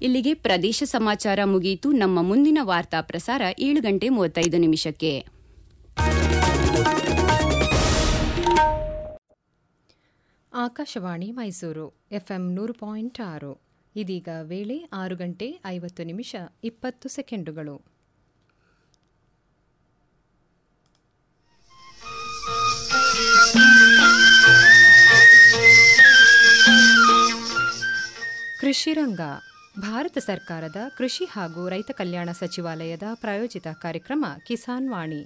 ಇಲ್ಲಿಗೆ ಪ್ರದೇಶ ಸಮಾಚಾರ ಮುಗಿಯಿತು ನಮ್ಮ ಮುಂದಿನ ವಾರ್ತಾ ಪ್ರಸಾರ ಏಳು ಗಂಟೆ ಮೂವತ್ತೈದು ನಿಮಿಷಕ್ಕೆ ಆಕಾಶವಾಣಿ ಮೈಸೂರು ಎಫ್ಎಂ ನೂರು ಪಾಯಿಂಟ್ ಆರು ಇದೀಗ ವೇಳೆ ಆರು ಗಂಟೆ ಐವತ್ತು ನಿಮಿಷ ಇಪ್ಪತ್ತು ಸೆಕೆಂಡುಗಳು ಕೃಷಿ ರಂಗ ಭಾರತ ಸರ್ಕಾರದ ಕೃಷಿ ಹಾಗೂ ರೈತ ಕಲ್ಯಾಣ ಸಚಿವಾಲಯದ ಪ್ರಾಯೋಜಿತ ಕಾರ್ಯಕ್ರಮ ಕಿಸಾನ್ ವಾಣಿ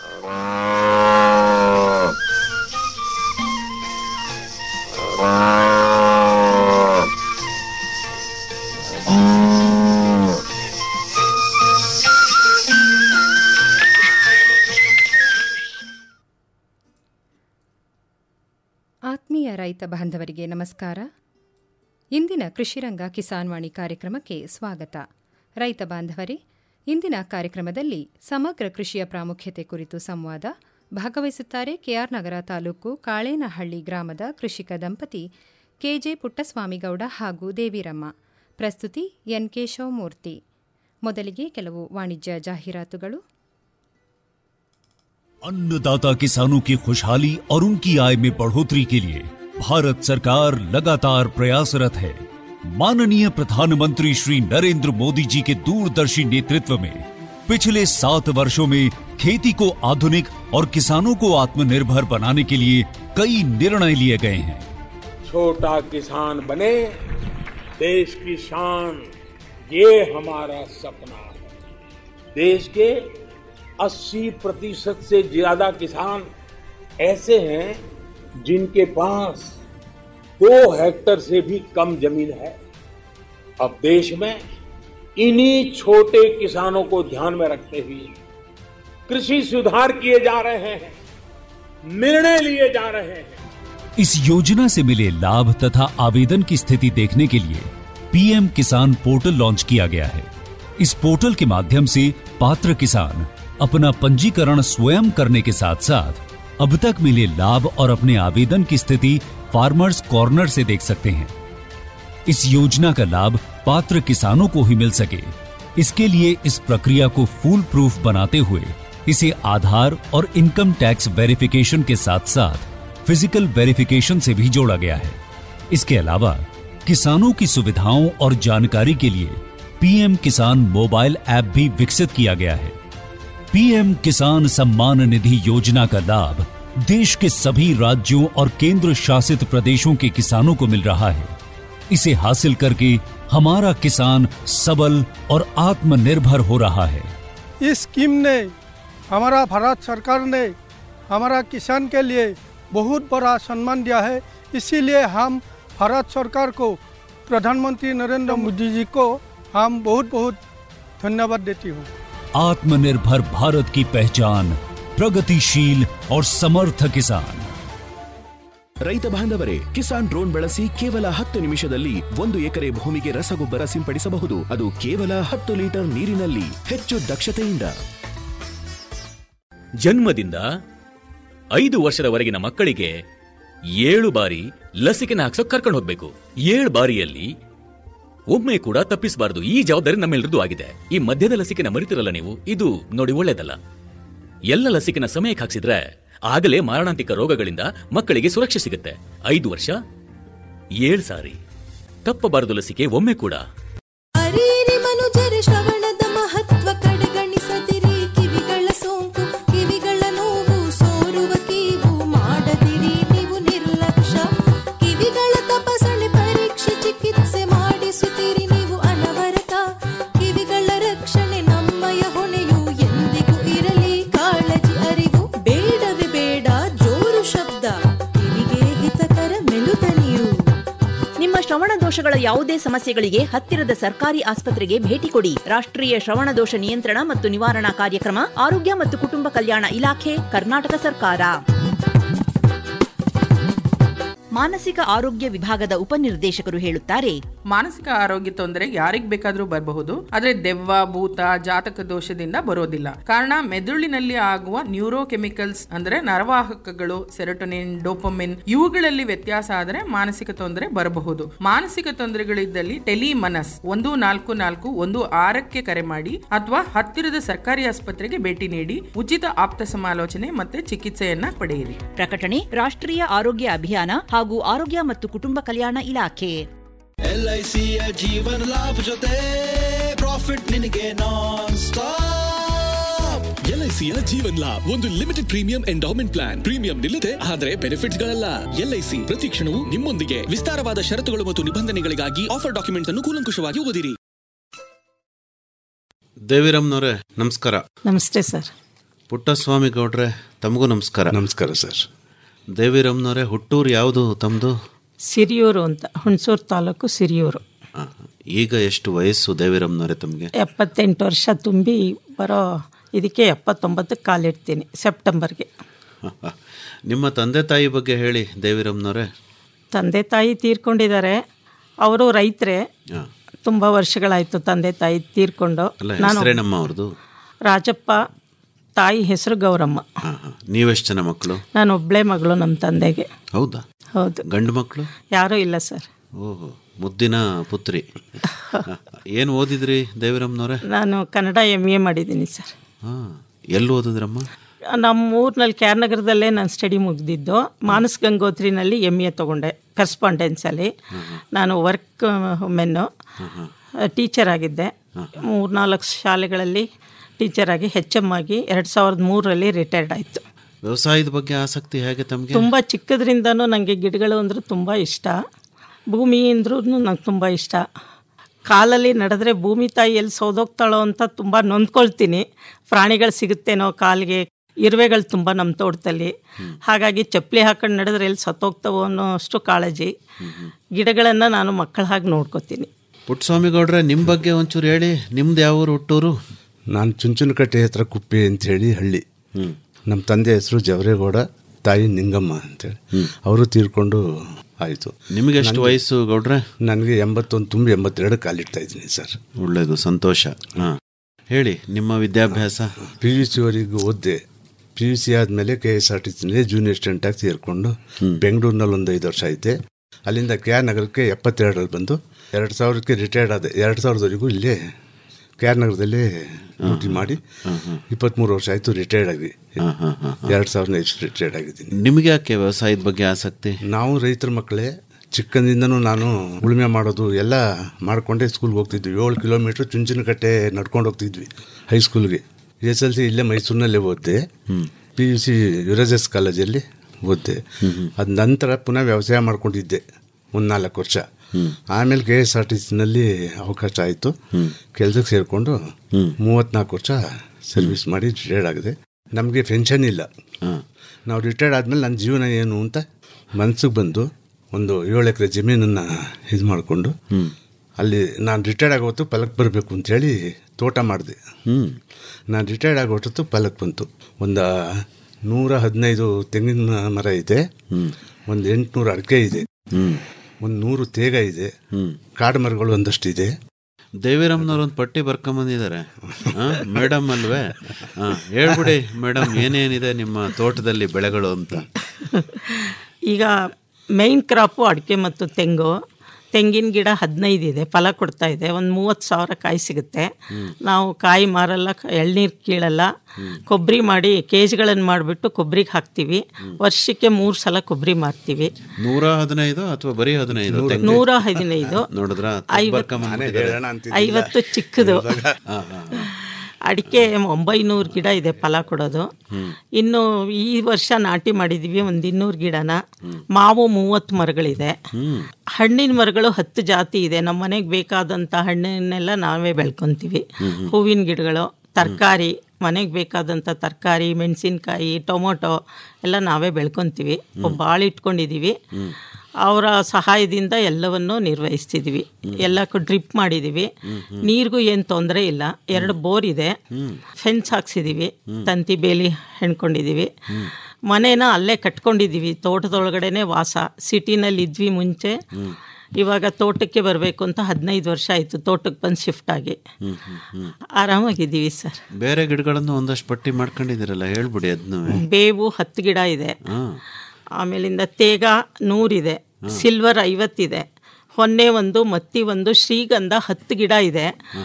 ಆತ್ಮೀಯ ರೈತ ಬಾಂಧವರಿಗೆ ನಮಸ್ಕಾರ ಇಂದಿನ ಕೃಷಿರಂಗ ಕಿಸಾನ್ ವಾಣಿ ಕಾರ್ಯಕ್ರಮಕ್ಕೆ ಸ್ವಾಗತ ರೈತ ಬಾಂಧವರೇ ಇಂದಿನ ಕಾರ್ಯಕ್ರಮದಲ್ಲಿ ಸಮಗ್ರ ಕೃಷಿಯ ಪ್ರಾಮುಖ್ಯತೆ ಕುರಿತು ಸಂವಾದ ಭಾಗವಹಿಸುತ್ತಾರೆ ಕೆಆರ್ ನಗರ ತಾಲೂಕು ಕಾಳೇನಹಳ್ಳಿ ಗ್ರಾಮದ ಕೃಷಿಕ ದಂಪತಿ ಕೆಜೆ ಪುಟ್ಟಸ್ವಾಮಿಗೌಡ ಹಾಗೂ ದೇವಿರಮ್ಮ ಪ್ರಸ್ತುತಿ ಎನ್ ಕೇಶವಮೂರ್ತಿ ಮೊದಲಿಗೆ ಕೆಲವು ವಾಣಿಜ್ಯ ಜಾಹೀರಾತುಗಳು अन्नदाता किसानों की खुशहाली और उनकी आय में बढ़ोतरी के लिए भारत सरकार लगातार प्रयासरत है माननीय प्रधानमंत्री श्री नरेंद्र मोदी जी के दूरदर्शी नेतृत्व में पिछले सात वर्षों में खेती को आधुनिक और किसानों को आत्मनिर्भर बनाने के लिए कई निर्णय लिए गए हैं छोटा किसान बने देश की शान ये हमारा सपना है देश के 80 प्रतिशत से ज्यादा किसान ऐसे हैं जिनके पास दो हेक्टर से भी कम जमीन है अब देश में इन्हीं छोटे किसानों को ध्यान में रखते हुए कृषि सुधार किए जा रहे हैं निर्णय लिए जा रहे हैं इस योजना से मिले लाभ तथा आवेदन की स्थिति देखने के लिए पीएम किसान पोर्टल लॉन्च किया गया है इस पोर्टल के माध्यम से पात्र किसान अपना पंजीकरण स्वयं करने के साथ साथ अब तक मिले लाभ और अपने आवेदन की स्थिति फार्मर्स कॉर्नर से देख सकते हैं इस योजना का लाभ पात्र किसानों को ही मिल सके इसके लिए इस प्रक्रिया को फूल प्रूफ बनाते हुए इसे आधार और इनकम टैक्स वेरिफिकेशन के साथ साथ फिजिकल वेरिफिकेशन से भी जोड़ा गया है इसके अलावा किसानों की सुविधाओं और जानकारी के लिए पीएम किसान मोबाइल ऐप भी विकसित किया गया है पीएम किसान सम्मान निधि योजना का लाभ देश के सभी राज्यों और केंद्र शासित प्रदेशों के किसानों को मिल रहा है इसे हासिल करके हमारा किसान सबल और आत्मनिर्भर हो रहा है इस स्कीम ने हमारा भारत सरकार ने हमारा किसान के लिए बहुत बड़ा सम्मान दिया है इसीलिए हम भारत सरकार को प्रधानमंत्री नरेंद्र मोदी जी को हम बहुत बहुत धन्यवाद देती हूँ आत्मनिर्भर भारत की पहचान प्रगतिशील और समर्थ किसान ರೈತ ಬಾಂಧವರೇ ಕಿಸಾನ್ ಡ್ರೋನ್ ಬಳಸಿ ಕೇವಲ ಹತ್ತು ನಿಮಿಷದಲ್ಲಿ ಒಂದು ಎಕರೆ ಭೂಮಿಗೆ ರಸಗೊಬ್ಬರ ಸಿಂಪಡಿಸಬಹುದು ಅದು ಕೇವಲ ಹತ್ತು ಲೀಟರ್ ನೀರಿನಲ್ಲಿ ಹೆಚ್ಚು ದಕ್ಷತೆಯಿಂದ ಜನ್ಮದಿಂದ ಐದು ವರ್ಷದವರೆಗಿನ ಮಕ್ಕಳಿಗೆ ಏಳು ಬಾರಿ ಲಸಿಕೆನ ಹಾಕ್ಸೋಕ್ ಕರ್ಕೊಂಡು ಹೋಗ್ಬೇಕು ಏಳು ಬಾರಿಯಲ್ಲಿ ಒಮ್ಮೆ ಕೂಡ ತಪ್ಪಿಸಬಾರದು ಈ ಜವಾಬ್ದಾರಿ ನಮ್ಮೆಲ್ಲರದ್ದು ಆಗಿದೆ ಈ ಮಧ್ಯದ ಲಸಿಕೆನ ಮರಿತಿರಲ್ಲ ನೀವು ಇದು ನೋಡಿ ಒಳ್ಳೇದಲ್ಲ ಎಲ್ಲ ಲಸಿಕೆನ ಸಮಯಕ್ಕೆ ಹಾಕ್ಸಿದ್ರೆ ಆಗಲೇ ಮಾರಣಾಂತಿಕ ರೋಗಗಳಿಂದ ಮಕ್ಕಳಿಗೆ ಸುರಕ್ಷೆ ಸಿಗುತ್ತೆ ಐದು ವರ್ಷ ಏಳು ಸಾರಿ ತಪ್ಪಬಾರದು ಲಸಿಕೆ ಒಮ್ಮೆ ಕೂಡ ಅರಿರಿ ಮನುಜರ ಶ್ರವಣದ ಮಹತ್ವ ಕಡೆಗಣಿಸದಿರಿ ಕಿವಿಗಳ ಸೋಂಕು ಕಿವಿಗಳ ನೋವು ಸೋರುವ ಕೀವು ಮಾಡದಿರಿ ನೀವು ನಿರ್ಲಕ್ಷ್ಯ ಕಿವಿಗಳ ತಪಾಸಣೆ ಪರೀಕ್ಷೆ ಚಿಕಿತ್ಸೆ ಮಾಡಿಸುತ್ತೀರಿ ನೀವು ಅನವರತ ಕಿವಿಗಳ ರಕ್ಷಣೆ ನಮ್ಮಯ ಹೊಣೆಯು ಎಂದಿಗೂ ಇರಲಿ ಕಾಳಜಿ ಅರಿವು ಬೇಡವೇ ಬೇಡ ಜೋರು ಶಬ್ದ ಕಿವಿಗೆ ಹಿತಕರ ಮೆಲುದನಿಯು ನಿಮ್ಮ ಶ್ರವಣ ದೋಷಗಳ ಯಾವುದೇ ಸಮಸ್ಯೆಗಳಿಗೆ ಹತ್ತಿರದ ಸರ್ಕಾರಿ ಆಸ್ಪತ್ರೆಗೆ ಭೇಟಿ ಕೊಡಿ ರಾಷ್ಟ್ರೀಯ ಶ್ರವಣ ದೋಷ ನಿಯಂತ್ರಣ ಮತ್ತು ನಿವಾರಣಾ ಕಾರ್ಯಕ್ರಮ ಆರೋಗ್ಯ ಮತ್ತು ಕುಟುಂಬ ಕಲ್ಯಾಣ ಇಲಾಖೆ ಕರ್ನಾಟಕ ಸರ್ಕಾರ ಮಾನಸಿಕ ಆರೋಗ್ಯ ವಿಭಾಗದ ಉಪನಿರ್ದೇಶಕರು ಹೇಳುತ್ತಾರೆ ಮಾನಸಿಕ ಆರೋಗ್ಯ ತೊಂದರೆ ಯಾರಿಗ್ ಬೇಕಾದ್ರೂ ಬರಬಹುದು ಆದ್ರೆ ದೆವ್ವ ಭೂತ ಜಾತಕ ದೋಷದಿಂದ ಬರೋದಿಲ್ಲ ಕಾರಣ ಮೆದುಳಿನಲ್ಲಿ ಆಗುವ ನ್ಯೂರೋ ಕೆಮಿಕಲ್ಸ್ ಅಂದ್ರೆ ನರವಾಹಕಗಳು ಸೆರೋಟೊನಿನ್ ಡೋಪಮಿನ್ ಇವುಗಳಲ್ಲಿ ವ್ಯತ್ಯಾಸ ಆದರೆ ಮಾನಸಿಕ ತೊಂದರೆ ಬರಬಹುದು ಮಾನಸಿಕ ತೊಂದರೆಗಳಿದ್ದಲ್ಲಿ ಟೆಲಿಮನಸ್ ಒಂದು ನಾಲ್ಕು ನಾಲ್ಕು ಒಂದು ಆರಕ್ಕೆ ಕರೆ ಮಾಡಿ ಅಥವಾ ಹತ್ತಿರದ ಸರ್ಕಾರಿ ಆಸ್ಪತ್ರೆಗೆ ಭೇಟಿ ನೀಡಿ ಉಚಿತ ಆಪ್ತ ಸಮಾಲೋಚನೆ ಮತ್ತೆ ಚಿಕಿತ್ಸೆಯನ್ನ ಪಡೆಯಿರಿ ಪ್ರಕಟಣೆ ರಾಷ್ಟ್ರೀಯ ಆರೋಗ್ಯ ಅಭಿಯಾನ ಹಾಗೂ ಆರೋಗ್ಯ ಮತ್ತು ಕುಟುಂಬ ಕಲ್ಯಾಣ ಇಲಾಖೆ ಎಲ್ಐಸಿಯ ಜೀವನ ಲಾಭ ಜೊತೆ ಪ್ರಾಫಿಟ್ ನಿನಗೆ ನಾನ್ ಸ್ಟಾಪ್ ಎಲ್ಐಸಿಯ ಜೀವನ್ ಲಾಭ್ ಒಂದು limited premium endowment plan premium ನಿಲ್ಲದೆ ಆದರೆ ಬೆನಿಫಿಟ್ಸ್ ಗಳಲ್ಲ ಎಲ್ಐಸಿ ಪ್ರತಿ ಕ್ಷಣವೂ ನಿಮ್ಮೊಂದಿಗೆ ವಿಸ್ತಾರವಾದ ಷರತ್ತುಗಳು ಮತ್ತು ನಿಬಂಧನೆಗಳಿಗಾಗಿ ಆಫರ್ ಡಾಕ್ಯುಮೆಂಟ್ಸ್ ಅನ್ನು ಕೂಲಂಕುಷವಾಗಿ ಓದಿರಿ ದೇವಿರಮ್ನವರೇ ನಮಸ್ಕಾರ ನಮಸ್ತೆ ಸರ್ ಪುಟ್ಟಸ್ವಾಮಿ ಗೌಡ್ರೆ ತಮಗೂ ನಮಸ್ಕಾರ ನಮಸ್ಕಾರ ಸರ್ ದೇವಿರಮ್ನವರೇ ಹುಟ್ಟೂರು ಯಾವುದು ತಮ್ಮದು ಸಿರಿಯೂರು ಅಂತ ಹುಣಸೂರು ತಾಲೂಕು ಸಿರಿಯೂರು ಈಗ ಎಷ್ಟು ವಯಸ್ಸು ದೇವಿರಮ್ನವರೇ ತಮಗೆ ಎಪ್ಪತ್ತೆಂಟು ವರ್ಷ ತುಂಬಿ ಬರೋ ಇದಕ್ಕೆ ಎಪ್ಪತ್ತೊಂಬತ್ತಕ್ಕೆ ಕಾಲಿಡ್ತೀನಿ ಸೆಪ್ಟೆಂಬರ್ಗೆ ನಿಮ್ಮ ತಂದೆ ತಾಯಿ ಬಗ್ಗೆ ಹೇಳಿ ದೇವಿರಮ್ನವರೇ ತಂದೆ ತಾಯಿ ತೀರ್ಕೊಂಡಿದ್ದಾರೆ ಅವರು ರೈತರೇ ಹಾ. ತುಂಬ ವರ್ಷಗಳಾಯಿತು ತಂದೆ ತಾಯಿ ತೀರ್ಕೊಂಡು ಅಲ್ಲ ನಾನು ಹೆಸರೇನಮ್ಮ ಅವ್ರದ್ದು ರಾಜಪ್ಪ ತಾಯಿ ಹೆಸರು ಗೌರಮ್ಮ ನೀವೆಷ್ಟು ಜನ ಮಕ್ಕಳು ನಾನು ಒಬ್ಬಳೇ ಮಗಳು ನಮ್ಮ ತಂದೆಗೆ ಹೌದಾ ಹೌದು ಗಂಡು ಮಕ್ಕಳು ಯಾರೂ ಇಲ್ಲ ಸರ್ ಓಹೋ ಮುದ್ದಿನ ಪುತ್ರಿ ಏನು ಓದಿದ್ರಿ ದೇವಿರಮ್ನವರೇ ನಾನು ಕನ್ನಡ ಎಮ್ ಎ ಮಾಡಿದ್ದೀನಿ ಸರ್ ಹಾಂ ಎಲ್ಲಿ ಓದಿದ್ರಮ್ಮ ನಮ್ಮ ಊರಿನಲ್ಲಿ ಕೆ ಆರ್ ನಗರದಲ್ಲೇ ನಾನು ಸ್ಟಡಿ ಮುಗಿದಿದ್ದು ಮಾನಸ್ ಗಂಗೋತ್ರಿನಲ್ಲಿ ಎಮ್ ಎ ತೊಗೊಂಡೆ ಕರೆಸ್ಪಾಂಡೆನ್ಸಲ್ಲಿ ನಾನು ವರ್ಕ್ ಮೆನ್ನು ಟೀಚರ್ ಆಗಿದ್ದೆ ಮೂರ್ನಾಲ್ಕು ಶಾಲೆಗಳಲ್ಲಿ ಟೀಚರ್ ಆಗಿ ಹೆಚ್ ಎಮ್ ಆಗಿ ಎರಡು ಸಾವಿರದ ಮೂರರಲ್ಲಿ ರಿಟೈರ್ಡ್ ಆಯಿತು ವ್ಯವಸಾಯದ ಬಗ್ಗೆ ಆಸಕ್ತಿ ಹೇಗೆ ತಮಗೆ ತುಂಬ ಚಿಕ್ಕದ್ರಿಂದನೂ ನನಗೆ ಗಿಡಗಳು ಅಂದರೆ ತುಂಬ ಇಷ್ಟ ಭೂಮಿ ಅಂದ್ರೂ ನಂಗೆ ತುಂಬ ಇಷ್ಟ ಕಾಲಲ್ಲಿ ನಡೆದ್ರೆ ಭೂಮಿ ತಾಯಿ ಎಲ್ಲಿ ಸೋದೋಗ್ತಾಳೋ ಅಂತ ತುಂಬ ನೊಂದ್ಕೊಳ್ತೀನಿ ಪ್ರಾಣಿಗಳು ಸಿಗುತ್ತೇನೋ ಕಾಲಿಗೆ ಇರುವೆಗಳು ತುಂಬ ನಮ್ಮ ತೋಟದಲ್ಲಿ ಹಾಗಾಗಿ ಚಪ್ಪಲಿ ಹಾಕೊಂಡು ನಡೆದ್ರೆ ಎಲ್ಲಿ ಸತ್ತೋಗ್ತಾವೋ ಅನ್ನೋ ಅಷ್ಟು ಕಾಳಜಿ ಗಿಡಗಳನ್ನು ನಾನು ಮಕ್ಕಳ ಹಾಗೆ ನೋಡ್ಕೋತೀನಿ ಪುಟ್ಟಸ್ವಾಮಿ ಗೌಡ್ರೆ ನಿಮ್ಮ ಬಗ್ಗೆ ಒಂಚೂರು ಹೇಳಿ ನಿಮ್ದು ಯಾವ ಊರು ಹುಟ್ಟೂರು ನಾನು ಚುಂಚನಕಟ್ಟೆ ಹತ್ರ ಕುಪ್ಪೆ ಅಂತೇಳಿ ಹಳ್ಳಿ ನಮ್ಮ ತಂದೆ ಹೆಸರು ಜವರೇಗೌಡ ತಾಯಿ ನಿಂಗಮ್ಮ ಅಂತೇಳಿ ಅವರು ತೀರ್ಕೊಂಡು ಆಯಿತು ನಿಮಗೆ ಎಷ್ಟು ವಯಸ್ಸು ಗೌಡ್ರೆ ನನಗೆ ಎಂಬತ್ತೊಂದು ತುಂಬಿ ಎಂಬತ್ತೆರಡು ಕಾಲಿಡ್ತಾ ಇದ್ದೀನಿ ಸರ್ ಒಳ್ಳೆಯದು ಸಂತೋಷ ಹಾಂ ಹೇಳಿ ನಿಮ್ಮ ವಿದ್ಯಾಭ್ಯಾಸ ಪಿ ಯು ಸಿವರೆಗೂ ಓದಿದೆ ಪಿ ಯು ಸಿ ಆದಮೇಲೆ ಕೆ ಎಸ್ ಆರ್ ಟಿ ಸಿನಲ್ಲಿ ಜೂನಿಯರ್ ಸ್ಟೂಡೆಂಟಾಗಿ ಸೇರಿಕೊಂಡು ಬೆಂಗಳೂರಿನಲ್ಲಿ ಒಂದು ಐದು ವರ್ಷ ಐತೆ ಅಲ್ಲಿಂದ ಕೆ ಆರ್ ನಗರಕ್ಕೆ ಎಪ್ಪತ್ತೆರಡರಲ್ಲಿ ಬಂದು ಎರಡು ಸಾವಿರಕ್ಕೆ ರಿಟೈರ್ಡ್ ಆದೆ ಎರಡು ಸಾವಿರದವರೆಗೂ ಇಲ್ಲೇ ಕೆ ಆರ್ ನಗರದಲ್ಲೇ ಡ್ಯೂಟಿ ಮಾಡಿ ಇಪ್ಪತ್ತ್ಮೂರು ವರ್ಷ ಆಯಿತು ರಿಟೈರ್ಡ್ ಆಗಿ ಎರಡು ಸಾವಿರದ ಎಷ್ಟು ರಿಟೈರ್ಡ್ ಆಗಿದ್ದೀನಿ ನಿಮಗೆ ಯಾಕೆ ವ್ಯವಸಾಯದ ಬಗ್ಗೆ ಆಸಕ್ತಿ ನಾವು ರೈತರ ಮಕ್ಕಳೇ ಚಿಕ್ಕಂದಿಂದನೂ ನಾನು ಉಳುಮೆ ಮಾಡೋದು ಎಲ್ಲ ಮಾಡಿಕೊಂಡೇ ಸ್ಕೂಲ್ಗೆ ಹೋಗ್ತಿದ್ವಿ ಏಳು ಕಿಲೋಮೀಟ್ರ್ ಚುಂಚನಕಟ್ಟೆ ನಡ್ಕೊಂಡು ಹೋಗ್ತಿದ್ವಿ ಹೈಸ್ಕೂಲ್ಗೆ ಎಸ್ ಎಲ್ ಸಿ ಇಲ್ಲೇ ಮೈಸೂರಿನಲ್ಲೇ ಓದಿದೆ ಪಿ ಯು ಸಿ ಯುರಜಸ್ ಕಾಲೇಜಲ್ಲಿ ಓದಿದೆ ಅದ ನಂತರ ಪುನಃ ವ್ಯವಸಾಯ ಮಾಡ್ಕೊಂಡಿದ್ದೆ ಒಂದು ನಾಲ್ಕು ವರ್ಷ ಆಮೇಲೆ ಕೆ ಎಸ್ ಆರ್ ಟಿ ಸಿನಲ್ಲಿ ಅವಕಾಶ ಆಯಿತು ಕೆಲ್ಸಕ್ಕೆ ಸೇರಿಕೊಂಡು ಮೂವತ್ತ್ನಾಲ್ಕು ವರ್ಷ ಸರ್ವಿಸ್ ಮಾಡಿ ರಿಟೈರ್ಡ್ ಆಗಿದೆ ನಮಗೆ ಪೆನ್ಷನ್ ಇಲ್ಲ ನಾವು ರಿಟೈರ್ಡ್ ಆದಮೇಲೆ ನನ್ನ ಜೀವನ ಏನು ಅಂತ ಮನ್ಸಿಗೆ ಬಂದು ಒಂದು ಏಳು ಎಕರೆ ಜಮೀನನ್ನು ಇದು ಮಾಡಿಕೊಂಡು ಅಲ್ಲಿ ನಾನು ರಿಟೈರ್ಡ್ ಆಗೋ ಹೊತ್ತು ಫಲಕ್ಕೆ ಬರಬೇಕು ಅಂತೇಳಿ ತೋಟ ಮಾಡಿದೆ ನಾನು ರಿಟೈರ್ಡ್ ಆಗೋ ಹೊತ್ತು ಫಲಕ್ಕೆ ಬಂತು ಒಂದು ನೂರ ಹದಿನೈದು ತೆಂಗಿನ ಮರ ಇದೆ ಒಂದು ಎಂಟುನೂರು ಅಡಿಕೆ ಇದೆ ಒಂದು ನೂರು ತೇಗ ಇದೆ ಕಾಡು ಮರಗಳು ಒಂದಷ್ಟು ಇದೆ ದೇವಿರಮ್ನವ್ರು ಒಂದು ಪಟ್ಟಿ ಬರ್ಕೊಂಬಂದಿದ್ದಾರೆ ಮೇಡಮ್ ಅಲ್ವೇ ಹಾಂ ಹೇಳ್ಬಿಡಿ ಮೇಡಮ್ ಏನೇನಿದೆ ನಿಮ್ಮ ತೋಟದಲ್ಲಿ ಬೆಳೆಗಳು ಅಂತ ಈಗ ಮೈನ್ ಕ್ರಾಪು ಅಡಿಕೆ ಮತ್ತು ತೆಂಗು ತೆಂಗಿನ ಗಿಡ ಹದಿನೈದು ಇದೆ ಫಲ ಕೊಡ್ತಾ ಇದೆ ಒಂದು ಮೂವತ್ತು ಸಾವಿರ ಕಾಯಿ ಸಿಗುತ್ತೆ ನಾವು ಕಾಯಿ ಮಾರಲ್ಲ ಕ- ಎಳ್ನೀರು ಕೀಳಲ್ಲ ಕೊಬ್ಬರಿ ಮಾಡಿ ಕೇಜ್ಗಳನ್ನು ಮಾಡಿಬಿಟ್ಟು ಕೊಬ್ಬರಿಗೆ ಹಾಕ್ತೀವಿ ವರ್ಷಕ್ಕೆ ಮೂರು ಸಲ ಕೊಬ್ಬರಿ ಮಾರ್ತೀವಿ ನೂರ ಹದಿನೈದು ಅಥವಾ ಬರೀ ಹದಿನೈದು ತೆಂಗು? ನೂರ ಹದಿನೈದು ನೋಡಿದ್ರ ಐವತ್ತು- ಬರ್ಕೊಂಬಂದಿದ್ದಾರೆ ಐವತ್ತು ಚಿಕ್ಕದು ಅಡಿಕೆ ಒಂಬೈನೂರು ಗಿಡ ಇದೆ ಫಲ ಕೊಡೋದು ಇನ್ನು ಈ ವರ್ಷ ನಾಟಿ ಮಾಡಿದ್ದೀವಿ ಒಂದು ಇನ್ನೂರು ಗಿಡನ ಮಾವು ಮೂವತ್ತು ಮರಗಳಿದೆ ಹಣ್ಣಿನ ಮರಗಳು ಹತ್ತು ಜಾತಿ ಇದೆ ನಮ್ಮ ಮನೆಗೆ ಬೇಕಾದಂಥ ಹಣ್ಣನ್ನೆಲ್ಲ ನಾವೇ ಬೆಳ್ಕೊತೀವಿ ಹೂವಿನ ಗಿಡಗಳು ತರಕಾರಿ ಮನೆಗೆ ಬೇಕಾದಂಥ ತರಕಾರಿ ಮೆಣಸಿನ್ಕಾಯಿ ಟೊಮೊಟೊ ಎಲ್ಲ ನಾವೇ ಬೆಳ್ಕೊತೀವಿ ಒಬ್ಬ ಆಳು ಇಟ್ಕೊಂಡಿದ್ದೀವಿ ಅವರ ಸಹಾಯದಿಂದ ಎಲ್ಲವನ್ನೂ ನಿರ್ವಹಿಸ್ತಿದ್ವಿ ಎಲ್ಲಕ್ಕೂ ಡ್ರಿಪ್ ಮಾಡಿದ್ದೀವಿ ನೀರಿಗೂ ಏನು ತೊಂದರೆ ಇಲ್ಲ ಎರಡು ಬೋರ್ ಇದೆ ಫೆನ್ಸ್ ಹಾಕ್ಸಿದ್ದೀವಿ ತಂತಿ ಬೇಲಿ ಹೆಣ್ಕೊಂಡಿದ್ದೀವಿ ಮನೇನ ಅಲ್ಲೇ ಕಟ್ಕೊಂಡಿದ್ದೀವಿ ತೋಟದೊಳಗಡೆನೆ ವಾಸ ಸಿಟಿನಲ್ಲಿ ಇದ್ವಿ ಮುಂಚೆ ಇವಾಗ ತೋಟಕ್ಕೆ ಬರಬೇಕು ಅಂತ ಹದಿನೈದು ವರ್ಷ ಆಯಿತು ತೋಟಕ್ಕೆ ಬಂದು ಶಿಫ್ಟ್ ಆಗಿ ಹ್ಮ್ ಹ್ಮ್ ಹ್ಮ್ ಆರಾಮಾಗಿದ್ದೀವಿ ಸರ್ ಬೇರೆ ಗಿಡಗಳನ್ನು ಒಂದಷ್ಟು ಪಟ್ಟಿ ಮಾಡ್ಕೊಂಡಿದ್ದೀರಲ್ಲ ಹೇಳ್ಬಿಡಿ ಅದನ್ನು ಬೇವು ಹತ್ತು ಗಿಡ ಇದೆ ಹಾಂ ಆಮೇಲಿಂದ ತೇಗ ನೂರಿದೆ ಸಿಲ್ವರ್ ಐವತ್ತಿದೆ ಹೊನ್ನೆ ಒಂದು ಮತ್ತಿ ಒಂದು ಶ್ರೀಗಂಧ ಹತ್ತು ಗಿಡ ಇದೆ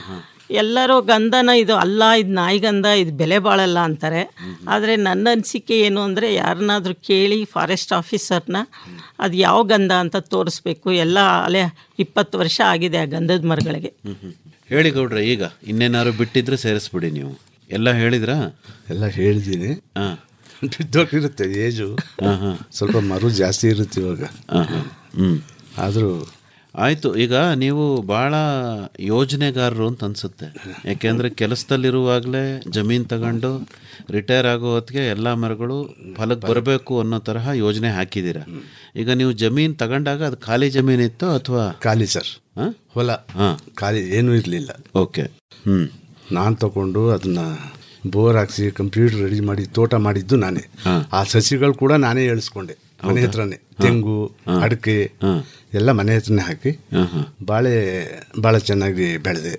ಎಲ್ಲರೂ ಗಂಧನ ಇದು ಅಲ್ಲ ಇದು ನಾಯಿಗಂಧ ಇದು ಬೆಲೆ ಬಾಳಲ್ಲ ಅಂತಾರೆ ಆದರೆ ನನ್ನ ಅನಿಸಿಕೆ ಏನು ಅಂದರೆ ಯಾರನ್ನಾದ್ರೂ ಕೇಳಿ ಫಾರೆಸ್ಟ್ ಆಫೀಸರ್ನ ಅದು ಯಾವ ಗಂಧ ಅಂತ ತೋರಿಸ್ಬೇಕು ಎಲ್ಲ ಅಲೆ ಇಪ್ಪತ್ತು ವರ್ಷ ಆಗಿದೆ ಆ ಗಂಧದ ಮರಗಳಿಗೆ ಹ್ಮ್ ಹ್ಮ್. ಹೇಳಿ ಗೌಡ್ರೆ ಈಗ ಇನ್ನೇನಾದ್ರು ಬಿಟ್ಟಿದ್ರೆ ಸೇರಿಸ್ಬಿಡಿ ನೀವು ಎಲ್ಲ ಹೇಳಿದ್ರಾ ಎಲ್ಲ ಹೇಳಿದ್ದೀನಿ ಹಾಂ ಬಿದ್ದೋಗಿರುತ್ತೆ ಏಜು ಹಾಂ ಹಾಂ ಸ್ವಲ್ಪ ಮರು ಜಾಸ್ತಿ ಇರುತ್ತೆ ಇವಾಗ ಹಾಂ ಹಾಂ ಹ್ಞೂ ಆದರೂ ಆಯಿತು ಈಗ ನೀವು ಭಾಳ ಯೋಜನೆಗಾರರು ಅಂತ ಅನಿಸುತ್ತೆ ಯಾಕೆಂದರೆ ಕೆಲಸದಲ್ಲಿರುವಾಗಲೇ ಜಮೀನು ತಗೊಂಡು ರಿಟೈರ್ ಆಗೋ ಹೊತ್ತಿಗೆ ಎಲ್ಲ ಮರಗಳು ಫಲಕ್ಕೆ ಬರಬೇಕು ಅನ್ನೋ ತರಹ ಯೋಜನೆ ಹಾಕಿದ್ದೀರ ಈಗ ನೀವು ಜಮೀನು ತಗೊಂಡಾಗ ಅದು ಖಾಲಿ ಜಮೀನಿತ್ತು ಅಥವಾ ಖಾಲಿ ಸರ್ ಹಾಂ ಹೊಲ ಹಾಂ ಖಾಲಿ ಏನೂ ಇರಲಿಲ್ಲ ಓಕೆ ಹ್ಞೂ ನಾನು ತಗೊಂಡು ಅದನ್ನ ಬೋರ್ ಹಾಕ್ಸಿ ಕಂಪ್ಯೂಟರ್ ರೆಡಿ ಮಾಡಿ ತೋಟ ಮಾಡಿದ್ದು ನಾನೇ ಆ ಸಸಿಗಳು ಕೂಡ ನಾನೇ ಎಳಿಸ್ಕೊಂಡೆ ಮನೆ ಹತ್ರನೇ ತೆಂಗು ಅಡಿಕೆ ಎಲ್ಲ ಮನೆ ಹತ್ರನೇ ಹಾಕಿ ಬಾಳೆ ಭಾಳ ಚೆನ್ನಾಗಿ ಬೆಳೆದೆ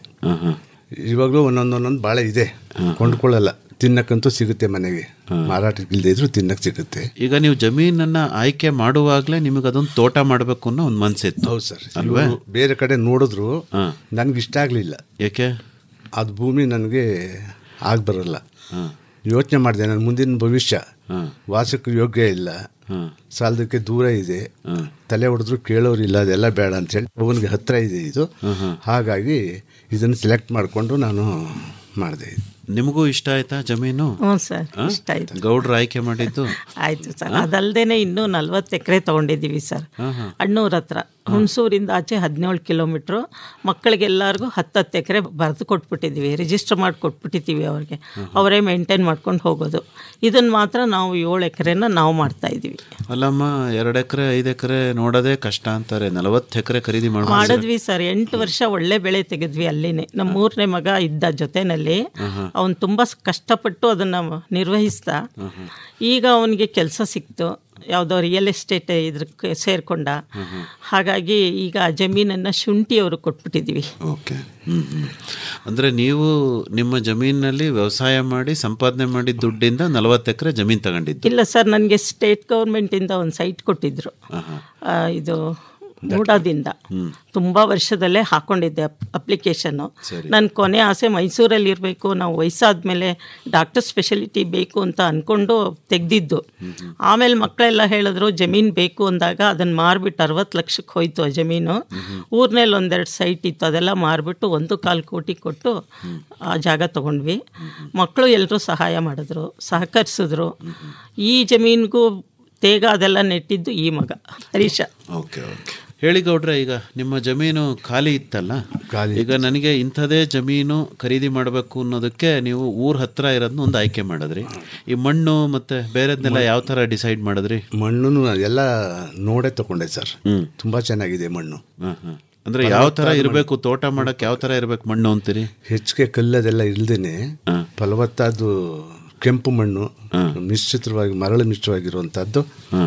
ಇವಾಗಲೂ ಒಂದೊಂದು ಒಂದೊಂದು ಬಾಳೆ ಇದೆ ಕೊಂಡ್ಕೊಳ್ಳಲ್ಲ ತಿನ್ನಕ್ಕಂತೂ ಸಿಗುತ್ತೆ ಮನೆಗೆ ಮಾರಾಟಕ್ಕೆ ಇಲ್ಲದೆ ಇದ್ರೂ ತಿನ್ನಕ್ಕೆ ಸಿಗುತ್ತೆ ಈಗ ನೀವು ಜಮೀನನ್ನ ಆಯ್ಕೆ ಮಾಡುವಾಗಲೇ ನಿಮಗೆ ಅದೊಂದು ತೋಟ ಮಾಡಬೇಕು ಅನ್ನೋ ಒಂದು ಮನಸ್ಸಿತ್ತು ಹೌದು ಸರ್ ಅಲ್ವೇ ಇವ್ರು ಬೇರೆ ಕಡೆ ನೋಡಿದ್ರು ನನಗೆ ಇಷ್ಟ ಆಗಲಿಲ್ಲ ಏಕೆ ಅದು ಭೂಮಿ ನನಗೆ ಆಗ ಬರಲ್ಲ ಯೋಚನೆ ಮಾಡಿದೆ ನನ್ನ ಮುಂದಿನ ಭವಿಷ್ಯ ವಾಸಕ್ಕೆ ಯೋಗ್ಯ ಇಲ್ಲ ಸಾಲದಕ್ಕೆ ದೂರ ಇದೆ ತಲೆ ಹೊಡೆದ್ರು ಕೇಳೋರಿಲ್ಲ ಅದೆಲ್ಲ ಬೇಡ ಅಂತೇಳಿ ಅವನಿಗೆ ಹತ್ರ ಇದೆ ಇದು ಹಾಗಾಗಿ ಇದನ್ನು ಸೆಲೆಕ್ಟ್ ಮಾಡಿಕೊಂಡು ನಾನು ಮಾಡಿದೆ ನಿಮಗೂ ಇಷ್ಟ ಆಯ್ತಾ ಜಮೀನು ಹ್ಞೂ ಸರ್ ಆ? ಇಷ್ಟ ಆಯ್ತು ಗೌಡ್ರು ಆಯ್ಕೆ ಮಾಡಿದ್ದು ಆಯಿತು ಸರ್ ಅದಲ್ದೇನೆ ಇನ್ನೂ ನಲ್ವತ್ತು ಎಕರೆ ತೊಗೊಂಡಿದ್ದೀವಿ ಸರ್ ಅಣ್ಣೂರ ಹತ್ರ ಹುಣಸೂರಿಂದ ಆಚೆ ಹದಿನೇಳು ಕಿಲೋಮೀಟ್ರು ಮಕ್ಕಳಿಗೆಲ್ಲರಿಗೂ ಹತ್ತತ್ತು ಎಕರೆ ಬರೆದು ಕೊಟ್ಬಿಟ್ಟಿದ್ದೀವಿ ರಿಜಿಸ್ಟರ್ ಮಾಡಿ ಕೊಟ್ಬಿಟ್ಟಿದ್ದೀವಿ ಅವ್ರಿಗೆ ಅವರೇ ಮೇಂಟೈನ್ ಮಾಡ್ಕೊಂಡು ಹೋಗೋದು ಇದನ್ನು ಮಾತ್ರ ನಾವು ಏಳು ಎಕರೆನ ನಾವು ಮಾಡ್ತಾ ಇದ್ದೀವಿ ಅಲ್ಲಮ್ಮ ಎರಡು ಎಕರೆ ಐದು ಎಕರೆ ನೋಡೋದೇ ಕಷ್ಟ ಅಂತಾರೆ ನಲವತ್ತು ಎಕರೆ ಖರೀದಿ ಮಾಡ್ಬೋದು ಮಾಡಿದ್ವಿ ಸರ್ ಎಂಟು ವರ್ಷ ಒಳ್ಳೆ ಬೆಳೆ ತೆಗೆದ್ವಿ ಅಲ್ಲಿನೇ ನಮ್ಮ ಮೂರನೇ ಮಗ ಇದ್ದ ಜೊತೆನಲ್ಲಿ ಅವನು ತುಂಬ ಕಷ್ಟಪಟ್ಟು ಅದನ್ನು ನಿರ್ವಹಿಸ್ದ ಈಗ ಅವನಿಗೆ ಕೆಲಸ ಸಿಕ್ತು ಯಾವುದೋ ರಿಯಲ್ ಎಸ್ಟೇಟ್ ಇದ್ರಕ್ಕೆ ಸೇರ್ಕೊಂಡ ಹಾಗಾಗಿ ಈಗ ಆ ಜಮೀನನ್ನು ಶುಂಠಿ ಅವರು ಕೊಟ್ಬಿಟ್ಟಿದ್ದೀವಿ ಓಕೆ ಹ್ಞೂ ಹ್ಞೂ ಅಂದರೆ ನೀವು ನಿಮ್ಮ ಜಮೀನಿನಲ್ಲಿ ವ್ಯವಸಾಯ ಮಾಡಿ ಸಂಪಾದನೆ ಮಾಡಿದ ದುಡ್ಡಿಂದ ನಲವತ್ತು ಎಕರೆ ಜಮೀನು ತಗೊಂಡಿದ್ದು ಇಲ್ಲ ಸರ್ ನನಗೆ ಸ್ಟೇಟ್ ಗೌರ್ಮೆಂಟಿಂದ ಒಂದು ಸೈಟ್ ಕೊಟ್ಟಿದ್ರು ಆ, ಇದು ಮೂಡಾದಿಂದ ತುಂಬ ವರ್ಷದಲ್ಲೇ ಹಾಕೊಂಡಿದ್ದೆ ಅಪ್ಲಿಕೇಶನ್ನು ನನ್ನ ಕೊನೆ ಆಸೆ ಮೈಸೂರಲ್ಲಿ ಇರಬೇಕು ನಾವು ವಯಸ್ಸಾದ್ಮೇಲೆ ಡಾಕ್ಟರ್ ಸ್ಪೆಷಾಲಿಟಿ ಬೇಕು ಅಂತ ಅಂದ್ಕೊಂಡು ತೆಗ್ದಿದ್ದು ಆಮೇಲೆ ಮಕ್ಕಳೆಲ್ಲ ಹೇಳಿದ್ರು ಜಮೀನು ಬೇಕು ಅಂದಾಗ ಅದನ್ನು ಮಾರ್ಬಿಟ್ಟು ಅರವತ್ತು ಲಕ್ಷಕ್ಕೆ ಹೋಯ್ತು ಆ ಜಮೀನು ಊರ್ನಲ್ಲಿ ಒಂದೆರಡು ಸೈಟ್ ಇತ್ತು ಅದೆಲ್ಲ ಮಾರ್ಬಿಟ್ಟು ಒಂದು ಕಾಲು ಕೋಟಿ ಕೊಟ್ಟು ಆ ಜಾಗ ತಗೊಂಡ್ವಿ ಮಕ್ಕಳು ಎಲ್ಲರೂ ಸಹಾಯ ಮಾಡಿದ್ರು ಸಹಕರಿಸಿದ್ರು ಈ ಜಮೀನಿಗೂ ತೇಗ ಅದೆಲ್ಲ ನೆಟ್ಟಿದ್ದು ಈ ಮಗ ಹರೀಶ ಓಕೆ ಓಕೆ ಹೇಳಿ ಗೌಡ್ರೆ ಈಗ ನಿಮ್ಮ ಜಮೀನು ಖಾಲಿ ಇತ್ತಲ್ಲ ಈಗ ನನಗೆ ಇಂಥದೇ ಜಮೀನು ಖರೀದಿ ಮಾಡಬೇಕು ಅನ್ನೋದಕ್ಕೆ ನೀವು ಊರ ಹತ್ರ ಇರೋದನ್ನ ಒಂದು ಆಯ್ಕೆ ಮಾಡಿದ್ರಿ ಈ ಮಣ್ಣು ಮತ್ತೆ ಬೇರೆದನ್ನೆಲ್ಲ ಯಾವ ಥರ ಡಿಸೈಡ್ ಮಾಡಿದ್ರಿ ಮಣ್ಣು ಎಲ್ಲ ನೋಡೇ ತಗೊಂಡೆ ಸರ್ ತುಂಬಾ ಚೆನ್ನಾಗಿದೆ ಮಣ್ಣು ಹಾಂ ಹಾಂ ಅಂದರೆ ಯಾವ ಥರ ಇರಬೇಕು ತೋಟ ಮಾಡಕ್ಕೆ ಯಾವ ಥರ ಇರಬೇಕು ಮಣ್ಣು ಅಂತೀರಿ ಹೆಚ್ಚಿಗೆ ಕಲ್ಲದೆಲ್ಲ ಇಲ್ದೇನೆ ಫಲವತ್ತಾದ ಕೆಂಪು ಮಣ್ಣು ನಿಶ್ಚಿತವಾಗಿ ಮರಳು ಮಿಶ್ರವಾಗಿರುವಂತಹದ್ದು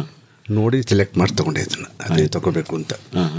ನೋಡಿ ಸೆಲೆಕ್ಟ್ ಮಾಡಿ ತಗೊಂಡೆ ಇದನ್ನ ಅದೇ ತಗೋಬೇಕು ಅಂತ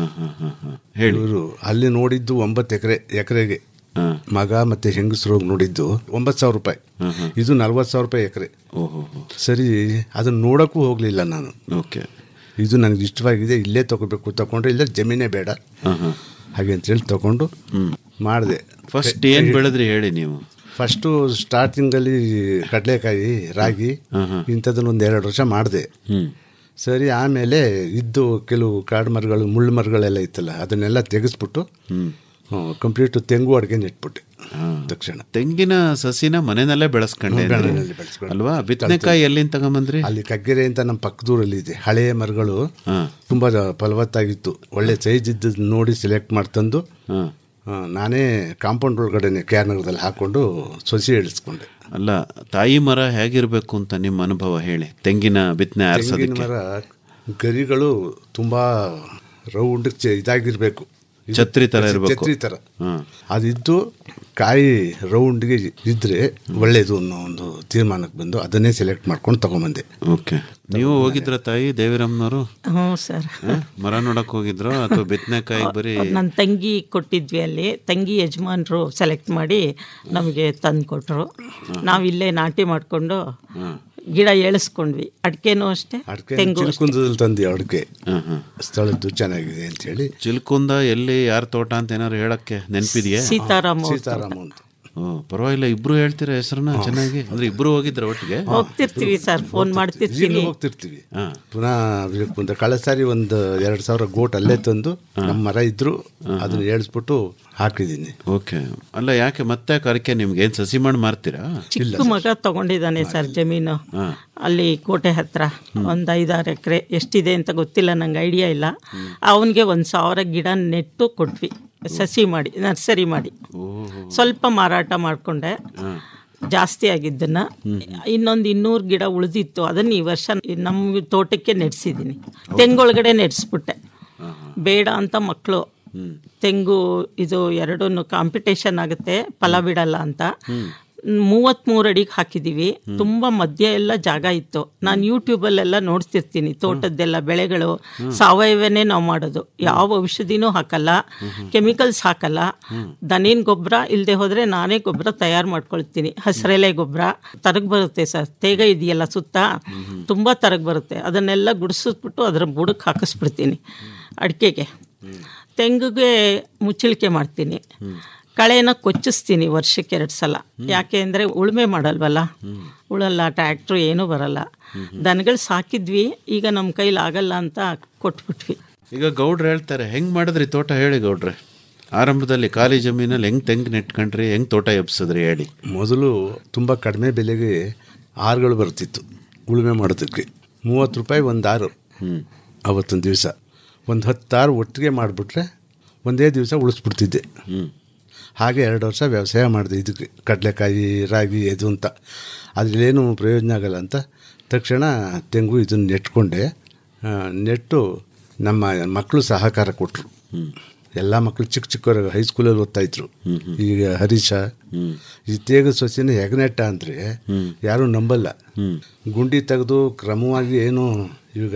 ಇವರು ಅಲ್ಲಿ ನೋಡಿದ್ದು ಒಂಬತ್ತು ಎಕರೆ ಎಕರೆಗೆ ಮಗ ಮತ್ತೆ ಹೆಂಗಸರು ಹೋಗಿ ನೋಡಿದ್ದು ಒಂಬತ್ತು ಸಾವಿರ ರೂಪಾಯಿ ಇದು ನಲ್ವತ್ತು ಸಾವಿರ ರೂಪಾಯಿ ಎಕರೆ ಸರಿ ಅದನ್ನ ನೋಡೋಕ್ಕೂ ಹೋಗಲಿಲ್ಲ ನಾನು ಓಕೆ ಇದು ನನಗೆ ಇಷ್ಟವಾಗಿದೆ ಇಲ್ಲೇ ತಗೋಬೇಕು ತಗೊಂಡ್ರೆ ಇಲ್ಲ ಜಮೀನೇ ಬೇಡ ಹಾಗೆ ಅಂತೇಳಿ ತಗೊಂಡು ಮಾಡಿದೆ ಫಸ್ಟ್ ಏನು ಬೆಳೆದ್ರಿ ಹೇಳಿ ನೀವು ಫಸ್ಟು ಸ್ಟಾರ್ಟಿಂಗಲ್ಲಿ ಕಡಲೆಕಾಯಿ ರಾಗಿ ಇಂಥದ್ದನ್ನ ಒಂದು ಎರಡು ವರ್ಷ ಮಾಡಿದೆ ಸರಿ ಆಮೇಲೆ ಇದ್ದು ಕೆಲವು ಕಾಡು ಮರಗಳು ಮುಳ್ಳು ಮರಗಳೆಲ್ಲ ಇತ್ತಲ್ಲ ಅದನ್ನೆಲ್ಲ ತೆಗೆಸ್ಬಿಟ್ಟು ಕಂಪ್ಲೀಟ್ ತೆಂಗು ಅಡುಗೆ ನೆಟ್ಬಿಟ್ಟೆ ತಕ್ಷಣ ತೆಂಗಿನ ಸಸಿನ ಮನೆಯಲ್ಲೇ ಬೆಳೆಸ್ಕೊಂಡೆ ಅಂದ್ರೆ. ಮನೆಯಲ್ಲಿ ಬೆಳೆಸ್ಕೊಂಡೆ. ಅಲ್ವಾ ಬಿತ್ತನೆಕಾಯಿ ಎಲ್ಲಿಂದ ತಗೊಂಬಂದ್ರಿ ಅಲ್ಲಿ ಕಗ್ಗೆರೆ ಅಂತ ನಮ್ಮ ಪಕ್ಕದೂರಲ್ಲಿ ಇದೆ ಹಳೆಯ ಮರಗಳು ತುಂಬಾ ಫಲವತ್ತಾಗಿತ್ತು ಒಳ್ಳೆ ಸೈಜ್ ಇದ್ದದ್ದು ನೋಡಿ ಸೆಲೆಕ್ಟ್ ಮಾಡ್ತಂದು ಆ, ನಾನೇ ಕಾಂಪೌಂಡ್ ಒಳಗಡೆನೆ ಕೆ ಆರ್ ನಗರದಲ್ಲಿ ಹಾಕೊಂಡು ಸೊಸಿ ಇಳಿಸ್ಕೊಂಡೆ ಅಲ್ಲ ತಾಯಿ ಮರ ಹೇಗಿರ್ಬೇಕು ಅಂತ ನಿಮ್ಮ ಅನುಭವ ಹೇಳಿ ತೆಂಗಿನ ಬಿತ್ತನೆ ತೆಂಗಿನ ಆರಿಸೋದಕ್ಕೆ ಮರ ಗರಿಗಳು ತುಂಬಾ ರೌಂಡ್ ಇದಾಗಿರ್ಬೇಕು ಇದು ಛತ್ರಿ ತರ ಇರ್ಬೇಕು. ಛತ್ರಿ ತರ ಹ್ಮ್. ಅದಿದ್ದು ಕಾಯಿ ರೌಂಡ್ಗೆ ಇದ್ರೆ ಒಳ್ಳೇದು ಅನ್ನೋ ಒಂದು ತೀರ್ಮಾನಕ್ಕೆ ಬಂದು ಅದನ್ನೇ ಸೆಲೆಕ್ಟ್ ಮಾಡ್ಕೊಂಡು ತಗೊಂಬಂದೆ ಓಕೆ ನೀವು ಹೋಗಿದ್ರ ತಾಯಿ ದೇವಿರಮ್ಮನವರು ಹ್ಞೂ ಸರ್ ಮರ ನೋಡಕ್ ಹೋಗಿದ್ರು ಅಥವಾ ಬಿತ್ತನೆಕಾಯಿ ಬರೀ ನನ್ನ ತಂಗಿ ಕೊಟ್ಟಿದ್ವಿ ಅಲ್ಲಿ ತಂಗಿ ಯಜಮಾನ್ರು ಸೆಲೆಕ್ಟ್ ಮಾಡಿ ನಮಗೆ ತಂದು ಕೊಟ್ಟರು ನಾವು ಇಲ್ಲೇ ನಾಟಿ ಮಾಡಿಕೊಂಡು ಗಿಡ ಏಳಿಸ್ಕೊಂಡ್ವಿ ಅಡಿಕೆನೂ ಅಷ್ಟೇ ಅಡಿಕೆ ತೆಂಗು ಅಷ್ಟೇ. ಚಿಲ್ಕುಂದದಲ್ಲಿ ತಂದೆ ಅಡಿಕೆ ಸ್ಥಳದ್ದು ಚೆನ್ನಾಗಿದೆ ಅಂತ ಹೇಳಿ ಚಿಲ್ಕುಂದ ಎಲ್ಲಿ ಯಾರ ತೋಟ ಅಂತ ಏನಾದ್ರು ಹೇಳಕ್ಕೆ ನೆನಪಿದೆಯಾ ಸೀತಾರಾಮ ಅವ್ರ ಸೀತಾರಾಮ ಅಂತ ಓ ಪರವಾಗಿಲ್ಲ ಇಬ್ರು ಹೇಳ್ತೀರಾ ಹೆಸರನ್ನ ಚೆನ್ನಾಗಿ ಅಂದ್ರೆ ಇಬ್ರು ಹೋಗಿದ್ರ ಒಟ್ಟಿಗೆ ಹೋಗ್ತಿರ್ತೀವಿ ಸರ್ ಫೋನ್ ಮಾಡ್ತಿರ್ತೀನಿ ಈಗಲೂ ಹೋಗ್ತಿರ್ತೀವಿ ಪುನಃ ಮುಂದೆ ಕಳೆದ ಸಾರಿ ಒಂದು ಎರಡು ಸಾವಿರ ಗೋಟ್ ಅಲ್ಲೇ ತಂದು ನಮ್ಮ ಮರ ಇದ್ರು ಅದನ್ನ ಏಳಿಸ್ಬಿಟ್ಟು ಹಾಕಿದ್ದೀನಿ ಓಕೆ ಅಲ್ಲ ಯಾಕೆ ಮತ್ತೆ ಕರಿಕೆ ನಿಮ್ಗೆ ಏನ್ ಸಸಿ ಮಾಡಿ ಮಾರ್ತೀರಾ ಚಿಕ್ಕ ಮಗ ತಗೊಂಡಿದ್ದಾನೆ ಸರ್ ಜಮೀನು ಅಲ್ಲಿ ಕೋಟೆ ಹತ್ರ ಒಂದು ಐದಾರು ಎಕರೆ ಎಷ್ಟಿದೆ ಅಂತ ಗೊತ್ತಿಲ್ಲ ನಂಗೆ ಐಡಿಯಾ ಇಲ್ಲ ಅವನಿಗೆ ಒಂದು ಸಾವಿರ ಗಿಡ ನೆಟ್ಟು ಕೊಟ್ವಿ ಸಸಿ ಮಾಡಿ ನರ್ಸರಿ ಮಾಡಿ ಸ್ವಲ್ಪ ಮಾರಾಟ ಮಾಡಿಕೊಂಡೆ ಜಾಸ್ತಿ ಆಗಿದ್ದನ್ನು ಇನ್ನೊಂದು ಇನ್ನೂರು ಗಿಡ ಉಳಿದಿತ್ತು ಅದನ್ನು ಈ ವರ್ಷ ನಮ್ಮ ತೋಟಕ್ಕೆ ನೆಡ್ಸಿದ್ದೀನಿ ತೆಂಗೊಳಗಡೆ ನೆಡ್ಸ್ಬಿಟ್ಟೆ ಬೇಡ ಅಂತ ಮಕ್ಕಳು ತೆಂಗು ಇದು ಎರಡೂ ಕಾಂಪಿಟೇಷನ್ ಆಗುತ್ತೆ ಫಲ ಬಿಡಲ್ಲ ಅಂತ ಮೂವತ್ತ್ಮೂರು ಅಡಿಗೆ ಹಾಕಿದ್ದೀವಿ ತುಂಬ ಮಧ್ಯ ಎಲ್ಲ ಜಾಗ ಇತ್ತು ನಾನು ಯೂಟ್ಯೂಬಲ್ಲೆಲ್ಲ ನೋಡ್ತಿರ್ತೀನಿ ತೋಟದ್ದೆಲ್ಲ ಬೆಳೆಗಳು ಸಾವಯವನೇ ನಾವು ಮಾಡೋದು ಯಾವ ಔಷಧಿನೂ ಹಾಕಲ್ಲ ಕೆಮಿಕಲ್ಸ್ ಹಾಕಲ್ಲ ದನಿನ ಗೊಬ್ಬರ ಇಲ್ಲದೆ ಹೋದರೆ ನಾನೇ ಗೊಬ್ಬರ ತಯಾರು ಮಾಡ್ಕೊಳ್ತೀನಿ ಹಸಿರೆಲೆ ಗೊಬ್ಬರ ತರಗ್ ಬರುತ್ತೆ ಸರ್ ತೇಗ ಇದೆಯಲ್ಲ ಸುತ್ತ ತುಂಬ ತರಗ್ ಬರುತ್ತೆ ಅದನ್ನೆಲ್ಲ ಗುಡಿಸಿದ್ಬಿಟ್ಟು ಅದರ ಬುಡಕ್ಕೆ ಹಾಕಿಸ್ಬಿಡ್ತೀನಿ ಅಡಿಕೆಗೆ ತೆಂಗಿಗೆ ಮುಚ್ಚಳಿಕೆ ಮಾಡ್ತೀನಿ ಕಳೆನ ಕೊಚ್ಚಿಸ್ತೀನಿ ವರ್ಷಕ್ಕೆ ಎರಡು ಸಲ ಯಾಕೆ ಅಂದರೆ ಉಳುಮೆ ಮಾಡಲ್ವಲ್ಲ ಉಳಲ್ಲ ಟ್ರ್ಯಾಕ್ಟ್ರು ಏನೂ ಬರಲ್ಲ ದನಗಳು ಸಾಕಿದ್ವಿ ಈಗ ನಮ್ಮ ಕೈಲಿ ಆಗಲ್ಲ ಅಂತ ಕೊಟ್ಬಿಟ್ವಿ ಈಗ ಗೌಡ್ರು ಹೇಳ್ತಾರೆ ಹೆಂಗ್ ಮಾಡಿದ್ರಿ ತೋಟ ಹೇಳಿ ಗೌಡ್ರೆ ಆರಂಭದಲ್ಲಿ ಖಾಲಿ ಜಮೀನಲ್ಲಿ ಹೆಂಗ್ ತೆಂಗ್ ನೆಟ್ಕೊಂಡ್ರಿ ಹೆಂಗ್ ತೋಟ ಎಬ್ಸಿದ್ರಿ ಹೇಳಿ ಮೊದಲು ತುಂಬ ಕಡಿಮೆ ಬೆಲೆಗೆ ಆರುಗಳು ಬರ್ತಿತ್ತು ಉಳುಮೆ ಮಾಡೋದಕ್ಕೆ ಮೂವತ್ತು ರೂಪಾಯಿ ಒಂದು ಆರು ಅವತ್ತೊಂದು ದಿವಸ ಒಂದು ಹತ್ತಾರು ಒಟ್ಟಿಗೆ ಮಾಡಿಬಿಟ್ರೆ ಒಂದೇ ದಿವಸ ಉಳಿಸ್ಬಿಡ್ತಿದ್ದೆ ಹಾಗೆ ಎರಡು ವರ್ಷ ವ್ಯವಸಾಯ ಮಾಡಿದೆ ಇದಕ್ಕೆ ಕಡಲೆಕಾಯಿ ರಾಗಿ ಇದು ಅಂತ ಅದರಲ್ಲೇನು ಪ್ರಯೋಜನ ಆಗಲ್ಲ ಅಂತ ತಕ್ಷಣ ತೆಂಗು ಇದನ್ನು ನೆಟ್ಕೊಂಡೆ ಆ, ನೆಟ್ಟು ನಮ್ಮ ಮಕ್ಕಳು ಸಹಕಾರ ಕೊಟ್ಟರು ಎಲ್ಲ ಮಕ್ಕಳು ಚಿಕ್ಕ ಚಿಕ್ಕವರು ಹೈಸ್ಕೂಲಲ್ಲಿ ಓದ್ತಾಯಿದ್ರು ಈಗ ಹರೀಶ ಈ ತೇಗ ಸೊಸೆನ ಹೆಗನೆಟ್ಟ ಅಂದರೆ ಯಾರೂ ನಂಬಲ್ಲ ಗುಂಡಿ ತೆಗೆದು ಕ್ರಮವಾಗಿ ಏನು ಈಗ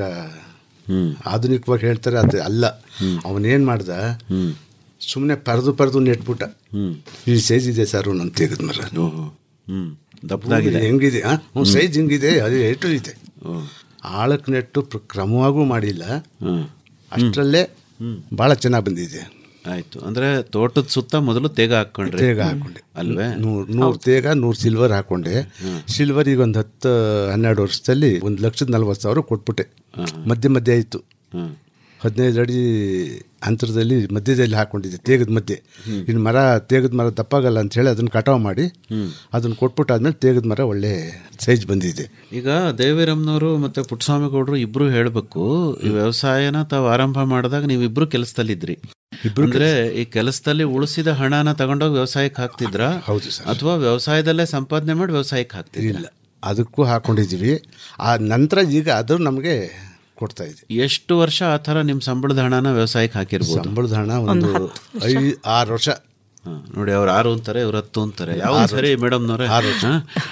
ಆಧುನಿಕವಾಗಿ ಹೇಳ್ತಾರೆ ಅದು ಅಲ್ಲ ಅವನೇನು ಮಾಡ್ದ ಸುಮ್ಮನೆ ಪರದು ಪರದು ನೆಟ್ಬಿಟ್ಟ ಈ ಸೈಜ್ ಇದೆ ಸರ್ ನನ್ನ ತೆಗೆದ ಮರ ಹ್ಮ್ ದಪ್ಪದಾಗಿದೆ ಹೆಂಗಿದೆ ಹ್ಞೂ ಸೈಜ್ ಹಿಂಗಿದೆ ಅದು ಏಟು ಇದೆ ಆಳಕ್ಕೆ ನೆಟ್ಟು ಪ್ರ- ಕ್ರಮವಾಗೂ ಮಾಡಿಲ್ಲ ಅಷ್ಟರಲ್ಲೇ ಭಾಳ ಚೆನ್ನಾಗಿ ಬಂದಿದೆ ಆಯ್ತು ಅಂದ್ರೆ ತೋಟದ ಸುತ್ತ ಮೊದಲು ತೇಗ ಹಾಕೊಂಡ್ರಿ ತೇಗ ಹಾಕೊಂಡೆ ಅಲ್ವೇ ನೂರು ನೂರು ತೇಗ ನೂರು ಸಿಲ್ವರ್ ಹಾಕೊಂಡೆ ಸಿಲ್ವರ್ ಈಗ ಒಂದು ಹತ್ತು ಹನ್ನೆರಡು ವರ್ಷದಲ್ಲಿ ಒಂದು ಲಕ್ಷದ ನಲ್ವತ್ತು ಸಾವಿರ ಕೊಟ್ಬಿಟ್ಟೆ ಮಧ್ಯೆ ಮಧ್ಯೆ ಆಯಿತು ಹದಿನೈದು ಅಡಿ ಅಂತರದಲ್ಲಿ ಮಧ್ಯದಲ್ಲಿ ಹಾಕೊಂಡಿದ್ದೆ ತೇಗದ ಮಧ್ಯೆ ಇನ್ನು ಮರ ತೇಗದ ಮರ ದಪ್ಪಾಗಲ್ಲ ಅಂತ ಹೇಳಿ ಅದನ್ನು ಕಟಾವು ಮಾಡಿ ಅದನ್ನು ಕೊಟ್ಬಿಟ್ಟಾದ್ಮೇಲೆ ತೇಗದ ಮರ ಒಳ್ಳೆ ಸೈಜ್ ಬಂದಿದೆ ಈಗ ದೇವಿರಮ್ಮನವರು ಮತ್ತೆ ಪುಟ್ಟಸ್ವಾಮಿ ಗೌಡ್ರು ಇಬ್ರು ಹೇಳ್ಬೇಕು ಈ ವ್ಯವಸಾಯನ ತಾವು ಆರಂಭ ಮಾಡಿದಾಗ ನೀವಿಬ್ರು ಕೆಲಸದಲ್ಲಿದ್ರಿ ಅಂದ್ರೆ ಈ ಕೆಲಸದಲ್ಲಿ ಉಳಿಸಿದ ಹಣನ ತಗೊಂಡೋಗಿ ವ್ಯವಸಾಯಕ್ಕೆ ಹಾಕ್ತಿದ್ರ ಹೌದು ಸರ್ ಅಥವಾ ವ್ಯವಸಾಯದಲ್ಲೇ ಸಂಪಾದನೆ ಮಾಡಿ ವ್ಯವಸಾಯಕ್ಕೆ ಹಾಕ್ತಿದ್ರ ಇಲ್ಲ ಅದಕ್ಕೂ ಹಾಕೊಂಡಿದ್ದೀವಿ ಆ ನಂತರ ಈಗ ಅದು ನಮಗೆ ಕೊಡ್ತಾ ಇದೆ ಎಷ್ಟು ವರ್ಷ ಆ ಥರ ನಿಮ್ಮ ಸಂಬಳದ ಹಣನ ವ್ಯವಸಾಯಕ್ಕೆ ಹಾಕಿರ್ಬೋದು ಸಂಬಳದ ಹಣ ಒಂದು ಐ ಆರು ವರ್ಷ ಹಾ, ನೋಡಿ ಅವ್ರು ಆರು ಅಂತಾರೆ ಇವ್ರು ಹತ್ತು ಅಂತಾರೆ ಯಾವ ಆರು ಸರಿ ಮೇಡಮ್ನವ್ರೆ ಆರು ವರ್ಷ.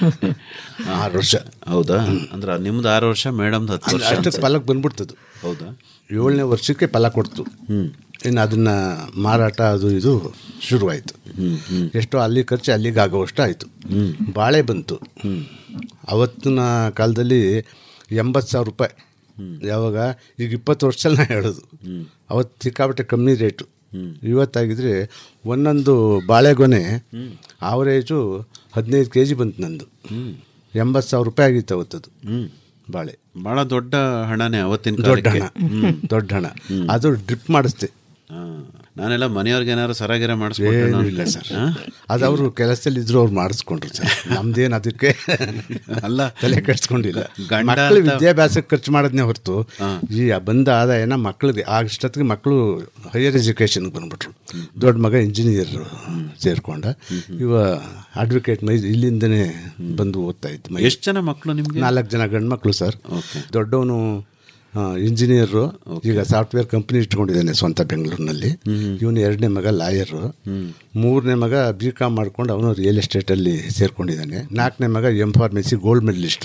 ಆರು ವರ್ಷ ಹೌದಾ ಅಂದ್ರೆ ನಿಮ್ದು ಆರು ವರ್ಷ ಮೇಡಮ್ದು ಹತ್ತು ವರ್ಷ ಅಷ್ಟಕ್ಕೆ ಅನ್ಸುತ್ತೆ. ಫಲಕ್ಕೆ ಬಂದ್ಬಿಡ್ತದು ಹೌದಾ ಏಳನೇ ವರ್ಷಕ್ಕೆ ಫಲ ಕೊಡ್ತು ಇನ್ನು ಅದನ್ನ ಮಾರಾಟ ಅದು ಇದು ಶುರುವಾಯಿತು ಎಷ್ಟೋ ಅಲ್ಲಿ ಖರ್ಚು ಅಲ್ಲಿಗೆ ಆಗೋವಷ್ಟು ಆಯಿತು ಬಾಳೆ ಬಂತು ಅವತ್ತಿನ ಕಾಲದಲ್ಲಿ ಎಂಬತ್ತು ಸಾವಿರ ರೂಪಾಯಿ ಯಾವಾಗ ಈಗ ಇಪ್ಪತ್ತು ವರ್ಷದಲ್ಲಿ ನಾ ಹೇಳೋದು ಅವತ್ತು ಸಿಕ್ಕಾಪಟ್ಟೆ ಕಮ್ಮಿ ರೇಟು ಇವತ್ತಾಗಿದ್ರೆ ಒಂದೊಂದು ಬಾಳೆಗೊನೆ ಆವರೇಜು ಹದಿನೈದು ಕೆ ಜಿ ಬಂತು ನಂದು ಎಂಬತ್ತು ಸಾವಿರ ರೂಪಾಯಿ ಆಗಿತ್ತು ಅವತ್ತದು ಬಾಳೆ ಬಹಳ ದೊಡ್ಡ ಹಣನೇ ಅವತ್ತಿನ ದೊಡ್ಡ ಕಾಲಕ್ಕೆ. ಹಣ ಹ್ಮ್. ದೊಡ್ಡ ಹಣ ಅದು ಡ್ರಿಪ್ ಮಾಡಿಸ್ದೆ ಹಾ. ನಾನೆಲ್ಲ ಮನೆಯವ್ರಿಗೆ ಏನಾದ್ರು ಸರಾಗಿರ ಏನೂ ಮಾಡಿಸ್ಕೊಟ್ರೆ ಇಲ್ಲ ಸರ್ ಅದು ಅವರು ಕೆಲಸದಲ್ಲಿ ಇದ್ರು ಅವ್ರು ಮಾಡಿಸ್ಕೊಂಡ್ರು ಸರ್ ನಮ್ದೇನು ಅದಕ್ಕೆ ಅಲ್ಲ ತಲೆ ಕೆಡ್ಸ್ಕೊಂಡಿಲ್ಲ ಗಂಡ ಮಕ್ಕಳು ಅಂತ- ವಿದ್ಯಾಭ್ಯಾಸಕ್ಕೆ ಖರ್ಚು ಮಾಡೋದನ್ನೇ ಹೊರತು ಈ ಬಂದ ಆದಾಯನ ಮಕ್ಕಳಿಗೆ ಅಷ್ಟೊತ್ತಿಗೆ ಮಕ್ಕಳು ಹೈಯರ್ ಎಜುಕೇಷನ್ಗೆ ಬಂದ್ಬಿಟ್ರು ದೊಡ್ಡ ಮಗ ಇಂಜಿನಿಯರ್ ಸೇರ್ಕೊಂಡ ಇವ ಅಡ್ವೊಕೇಟ್ ಮೈ ಇಲ್ಲಿಂದನೇ ಬಂದು ಓದ್ತಾ ಇತ್ತು ಮೈ ಎಷ್ಟು ಜನ ಮಕ್ಕಳು ನಿಮ್ಗೆ ನಾಲ್ಕು ಜನ ಗಂಡು ಮಕ್ಕಳು ಸರ್ ದೊಡ್ಡವನು ಇಂಜಿನಿಯರು ಈಗ ಸಾಫ್ಟ್ವೇರ್ ಕಂಪ್ನಿ ಇಟ್ಕೊಂಡಿದ್ದಾನೆ ಸ್ವಂತ ಬೆಂಗಳೂರಿನಲ್ಲಿ ಇವನು ಎರಡನೇ ಮಗ ಲಾಯರು ಮೂರನೇ ಮಗ ಬಿ ಕಾಮ್ ಮಾಡ್ಕೊಂಡು ಅವನು ರಿಯಲ್ ಎಸ್ಟೇಟಲ್ಲಿ ಸೇರ್ಕೊಂಡಿದ್ದಾನೆ ನಾಲ್ಕನೇ ಮಗ ಎಂ ಫಾರ್ಮೆಸಿ ಗೋಲ್ಡ್ ಮೆಡಲಿಸ್ಟ್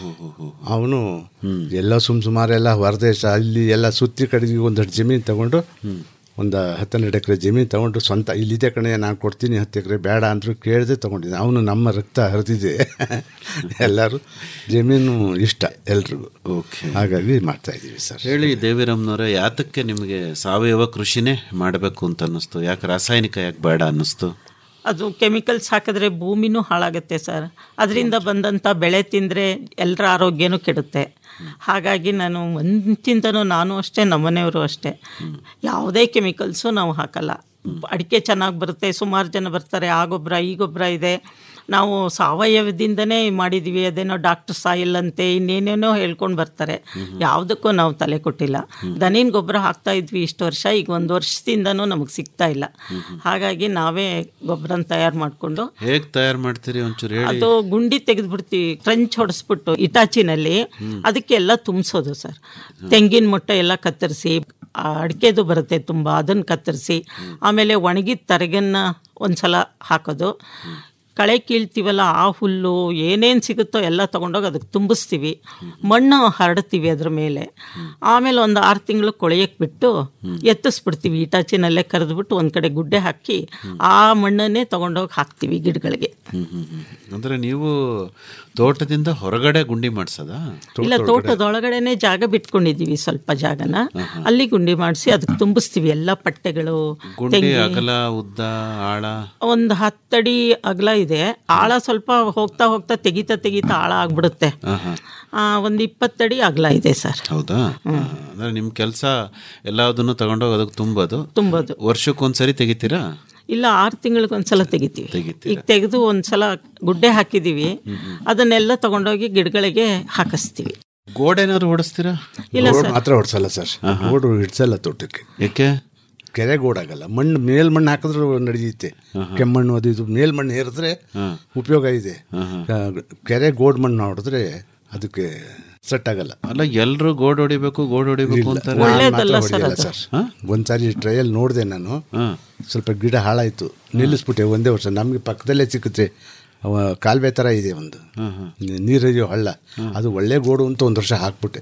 ಅವನು ಎಲ್ಲ ಸುಮ್ ಸುಮಾರೆಲ್ಲ ಹೊರದೇಶ ಅಲ್ಲಿ ಎಲ್ಲ ಸುತ್ತಿ ಕಡೆಗೆ ಒಂದೆರಡು ಜಮೀನು ತಗೊಂಡು ಒಂದು ಹತ್ತೆರಡು ಎಕರೆ ಜಮೀನು ತಗೊಂಡು ಸ್ವಂತ ಇಲ್ಲಿದೆ ಕಣೆ ನಾನು ಕೊಡ್ತೀನಿ ಹತ್ತು ಎಕರೆ ಬೇಡ ಅಂದರು ಕೇಳದೆ ತೊಗೊಂಡಿದ್ದೆ ಅವನು ನಮ್ಮ ರಕ್ತ ಹರಿದಿದೆ ಎಲ್ಲರೂ ಜಮೀನು ಇಷ್ಟ ಎಲ್ರಿಗೂ ಓಕೆ ಹಾಗಾಗಿ ಮಾಡ್ತಾ ಇದ್ದೀವಿ ಸರ್ ಹೇಳಿ ದೇವಿರಮ್ನವರೇ ಯಾತಕ್ಕೆ ನಿಮಗೆ ಸಾವಯವ ಕೃಷಿನೇ ಮಾಡಬೇಕು ಅಂತ ಅನ್ನಿಸ್ತು ಯಾಕೆ ರಾಸಾಯನಿಕ ಯಾಕೆ ಬೇಡ ಅನ್ನಿಸ್ತು ಅದು ಕೆಮಿಕಲ್ಸ್ ಹಾಕಿದ್ರೆ ಭೂಮಿನೂ ಹಾಳಾಗುತ್ತೆ ಸರ್ ಅದರಿಂದ ಬಂದಂಥ ಬೆಳೆ ತಿಂದರೆ ಎಲ್ಲರ ಆರೋಗ್ಯನೂ ಕೆಡುತ್ತೆ ಹಾಗಾಗಿ ನಾನು ಮುಂಚಿಂದನೂ ನಾನು ಅಷ್ಟೇ ನಮ್ಮನೆಯವರು ಅಷ್ಟೇ ಯಾವುದೇ ಕೆಮಿಕಲ್ಸು ನಾವು ಹಾಕಲ್ಲ ಅಡಿಕೆ ಚೆನ್ನಾಗಿ ಬರುತ್ತೆ ಸುಮಾರು ಜನ ಬರ್ತಾರೆ ಆ ಗೊಬ್ಬರ ಈ ಗೊಬ್ಬರ ಇದೆ ನಾವು ಸಾವಯವದಿಂದನೇ ಮಾಡಿದ್ದೀವಿ ಅದೇನೋ ಡಾಕ್ಟರ್ ಸಾಯಿಲ್ ಅಂತೆ ಇನ್ನೇನೇನೋ ಹೇಳ್ಕೊಂಡು ಬರ್ತಾರೆ ಯಾವುದಕ್ಕೂ ನಾವು ತಲೆ ಕೊಟ್ಟಿಲ್ಲ ದನಿನ ಗೊಬ್ಬರ ಹಾಕ್ತಾ ಇದ್ವಿ ಇಷ್ಟು ವರ್ಷ ಈಗ ಒಂದು ವರ್ಷದಿಂದನೂ ನಮಗೆ ಸಿಗ್ತಾ ಇಲ್ಲ ಹಾಗಾಗಿ ನಾವೇ ಗೊಬ್ಬರನ ತಯಾರು ಮಾಡಿಕೊಂಡು ಹೇಗೆ ತಯಾರು ಮಾಡ್ತೀರಿ ಒಂಚೂರು ಹೇಳಿ ಅದು ಗುಂಡಿ ತೆಗೆದ್ಬಿಡ್ತೀವಿ ಟ್ರಂಚ್ ಹೊಡೆಸ್ಬಿಟ್ಟು ಇಟಾಚಿನಲ್ಲಿ ಅದಕ್ಕೆಲ್ಲ ತುಂಬಿಸೋದು ಸರ್ ತೆಂಗಿನ ಮೊಟ್ಟೆ ಎಲ್ಲ ಕತ್ತರಿಸಿ ಅಡಿಕೆದು ಬರುತ್ತೆ ತುಂಬ ಅದನ್ನು ಕತ್ತರಿಸಿ ಆಮೇಲೆ ಒಣಗಿದ ತರಗನ್ನ ಒಂದ್ಸಲ ಹಾಕೋದು ಕಳೆ ಕೀಳ್ತೀವಲ್ಲ ಆ ಹುಲ್ಲು ಏನೇನು ಸಿಗುತ್ತೋ ಎಲ್ಲ ತೊಗೊಂಡೋಗಿ ಅದಕ್ಕೆ ತುಂಬಿಸ್ತೀವಿ ಮಣ್ಣು ಹರಡ್ತೀವಿ ಅದ್ರ ಮೇಲೆ ಆಮೇಲೆ ಒಂದು ಆರು ತಿಂಗಳು ಕೊಳೆಯಕ್ಕೆ ಬಿಟ್ಟು ಎತ್ತಿಸ್ಬಿಡ್ತೀವಿ ಇಟಾಚಿನಲ್ಲೇ ಕರೆದ್ಬಿಟ್ಟು ಒಂದು ಕಡೆ ಗುಡ್ಡೆ ಹಾಕಿ ಆ ಮಣ್ಣನ್ನೇ ತೊಗೊಂಡೋಗಿ ಹಾಕ್ತೀವಿ ಗಿಡಗಳಿಗೆ ಹ್ಮ್, ಹ್ಮ್, ಹ್ಮ್. ಅಂದ್ರೆ ನೀವು ತೋಟದಿಂದ ಹೊರಗಡೆ ಗುಂಡಿ ಮಾಡ್ಸೋದಾ ಇಲ್ಲ ತೋಟದೊಳಗಡೆನೆ ಜಾಗ ಬಿಟ್ಕೊಂಡಿದ್ದೀವಿ ಸ್ವಲ್ಪ ಜಾಗನ ಅಲ್ಲಿ ಗುಂಡಿ ಮಾಡಿಸಿ ಅದಕ್ಕೆ ತುಂಬಿಸ್ತೀವಿ ಎಲ್ಲ ಪಟ್ಟೆಗಳು ಗುಂಡಿ ತೆಂಗಿ ಅಗಲ ಉದ್ದ ಆಳ ಒಂದು ಹತ್ತಡಿ ಅಗಲ ಇದೆ ಆಳ ಸ್ವಲ್ಪ ಹೋಗ್ತಾ ಹೋಗ್ತಾ ತೆಗಿತಾ ತೆಗಿತಾ ಆಳ ಆಗ್ಬಿಡುತ್ತೆ ಆಹಾ. ಆ, ಒಂದು ಇಪ್ಪತ್ತಡಿ ಅಗಲ ಇದೆ ಸರ್ ಹೌದಾ ಅಂದ್ರೆ ನಿಮ್ ಕೆಲಸ ಎಲ್ಲದನ್ನು ತಗೊಂಡೋಗಿ ಅದಕ್ಕೆ ತುಂಬೋದು ತುಂಬೋದು ವರ್ಷಕ್ಕೊಂದ್ಸರಿ ತೆಗಿತೀರಾ ಇಲ್ಲ ಆರು ತಿಂಗಳಿಗೊಂದ್ಸಲ ತೆಗಿತೀವಿ ತೆಗಿತೀರಾ? ಈಗ ತೆಗೆದು ಒಂದ್ಸಲ ಗುಡ್ಡೆ ಹಾಕಿದ್ದೀವಿ ಅದನ್ನೆಲ್ಲ ತಗೊಂಡೋಗಿ ಗಿಡಗಳಿಗೆ ಹಾಕಿಸ್ತೀವಿ ಗೋಡೆನಾದ್ರು ಹೊಡಿಸ್ತೀರಾ ಇಲ್ಲ ಗೋಡ್ ಸರ್ ಮಾತ್ರ ಹೊಡ್ಸಲ್ಲ ಸರ್ ಗೋಡು ಹಿಡ್ಸಲ್ಲ ತೋಟಕ್ಕೆ ಯಾಕೆ ಕೆರೆ ಗೋಡಾಗಲ್ಲ ಮಣ್ಣು ಮೇಲ್ ಮಣ್ಣು ಹಾಕಿದ್ರೆ ನಡೆಯುತ್ತೆ ಕೆಮ್ಮಣ್ಣು ಅದು ಇದು ಮೇಲ್ ಮಣ್ಣು ಹೇರಿದ್ರೆ ಉಪಯೋಗ ಇದೆ ಆ, ಕೆರೆ ಗೋಡ್ ಮಣ್ಣು ಹೊಡೆದ್ರೆ ಅದಕ್ಕೆ ಸೆಟ್ ಆಗಲ್ಲ ಅಲ್ಲ ಎಲ್ರು ಗೋಡ್ ಹೊಡಿಬೇಕು ಗೋಡ್ ಹೊಡಿಬೇಕು ಇಲ್ಲ, ಅಂತಾರೆ ನಾನ್ ಮಾತ್ರ ಹೊಡೆಯಲ್ಲ ಸರ್ ಒಂದ್ಸಾರಿ ಟ್ರಯಲ್ ನೋಡಿದೆ ನಾನು ಸ್ವಲ್ಪ ಗಿಡ ಹಾಳಾಯ್ತು ನಿಲ್ಲಿಸ್ಬಿಟ್ಟೆ ಒಂದೇ ವರ್ಷ ನಮಗೆ ಪಕ್ಕದಲ್ಲೇ ಸಿಕ್ಕುತ್ತೆ ಅವ ಕಾಲುವೆ ಥರ ಇದೆ ಒಂದು ನೀರಿದೆಯೋ ಹಳ್ಳ ಅದು ಒಳ್ಳೆ ಗೋಡು ಅಂತ ಒಂದು ವರ್ಷ ಹಾಕ್ಬಿಟ್ಟೆ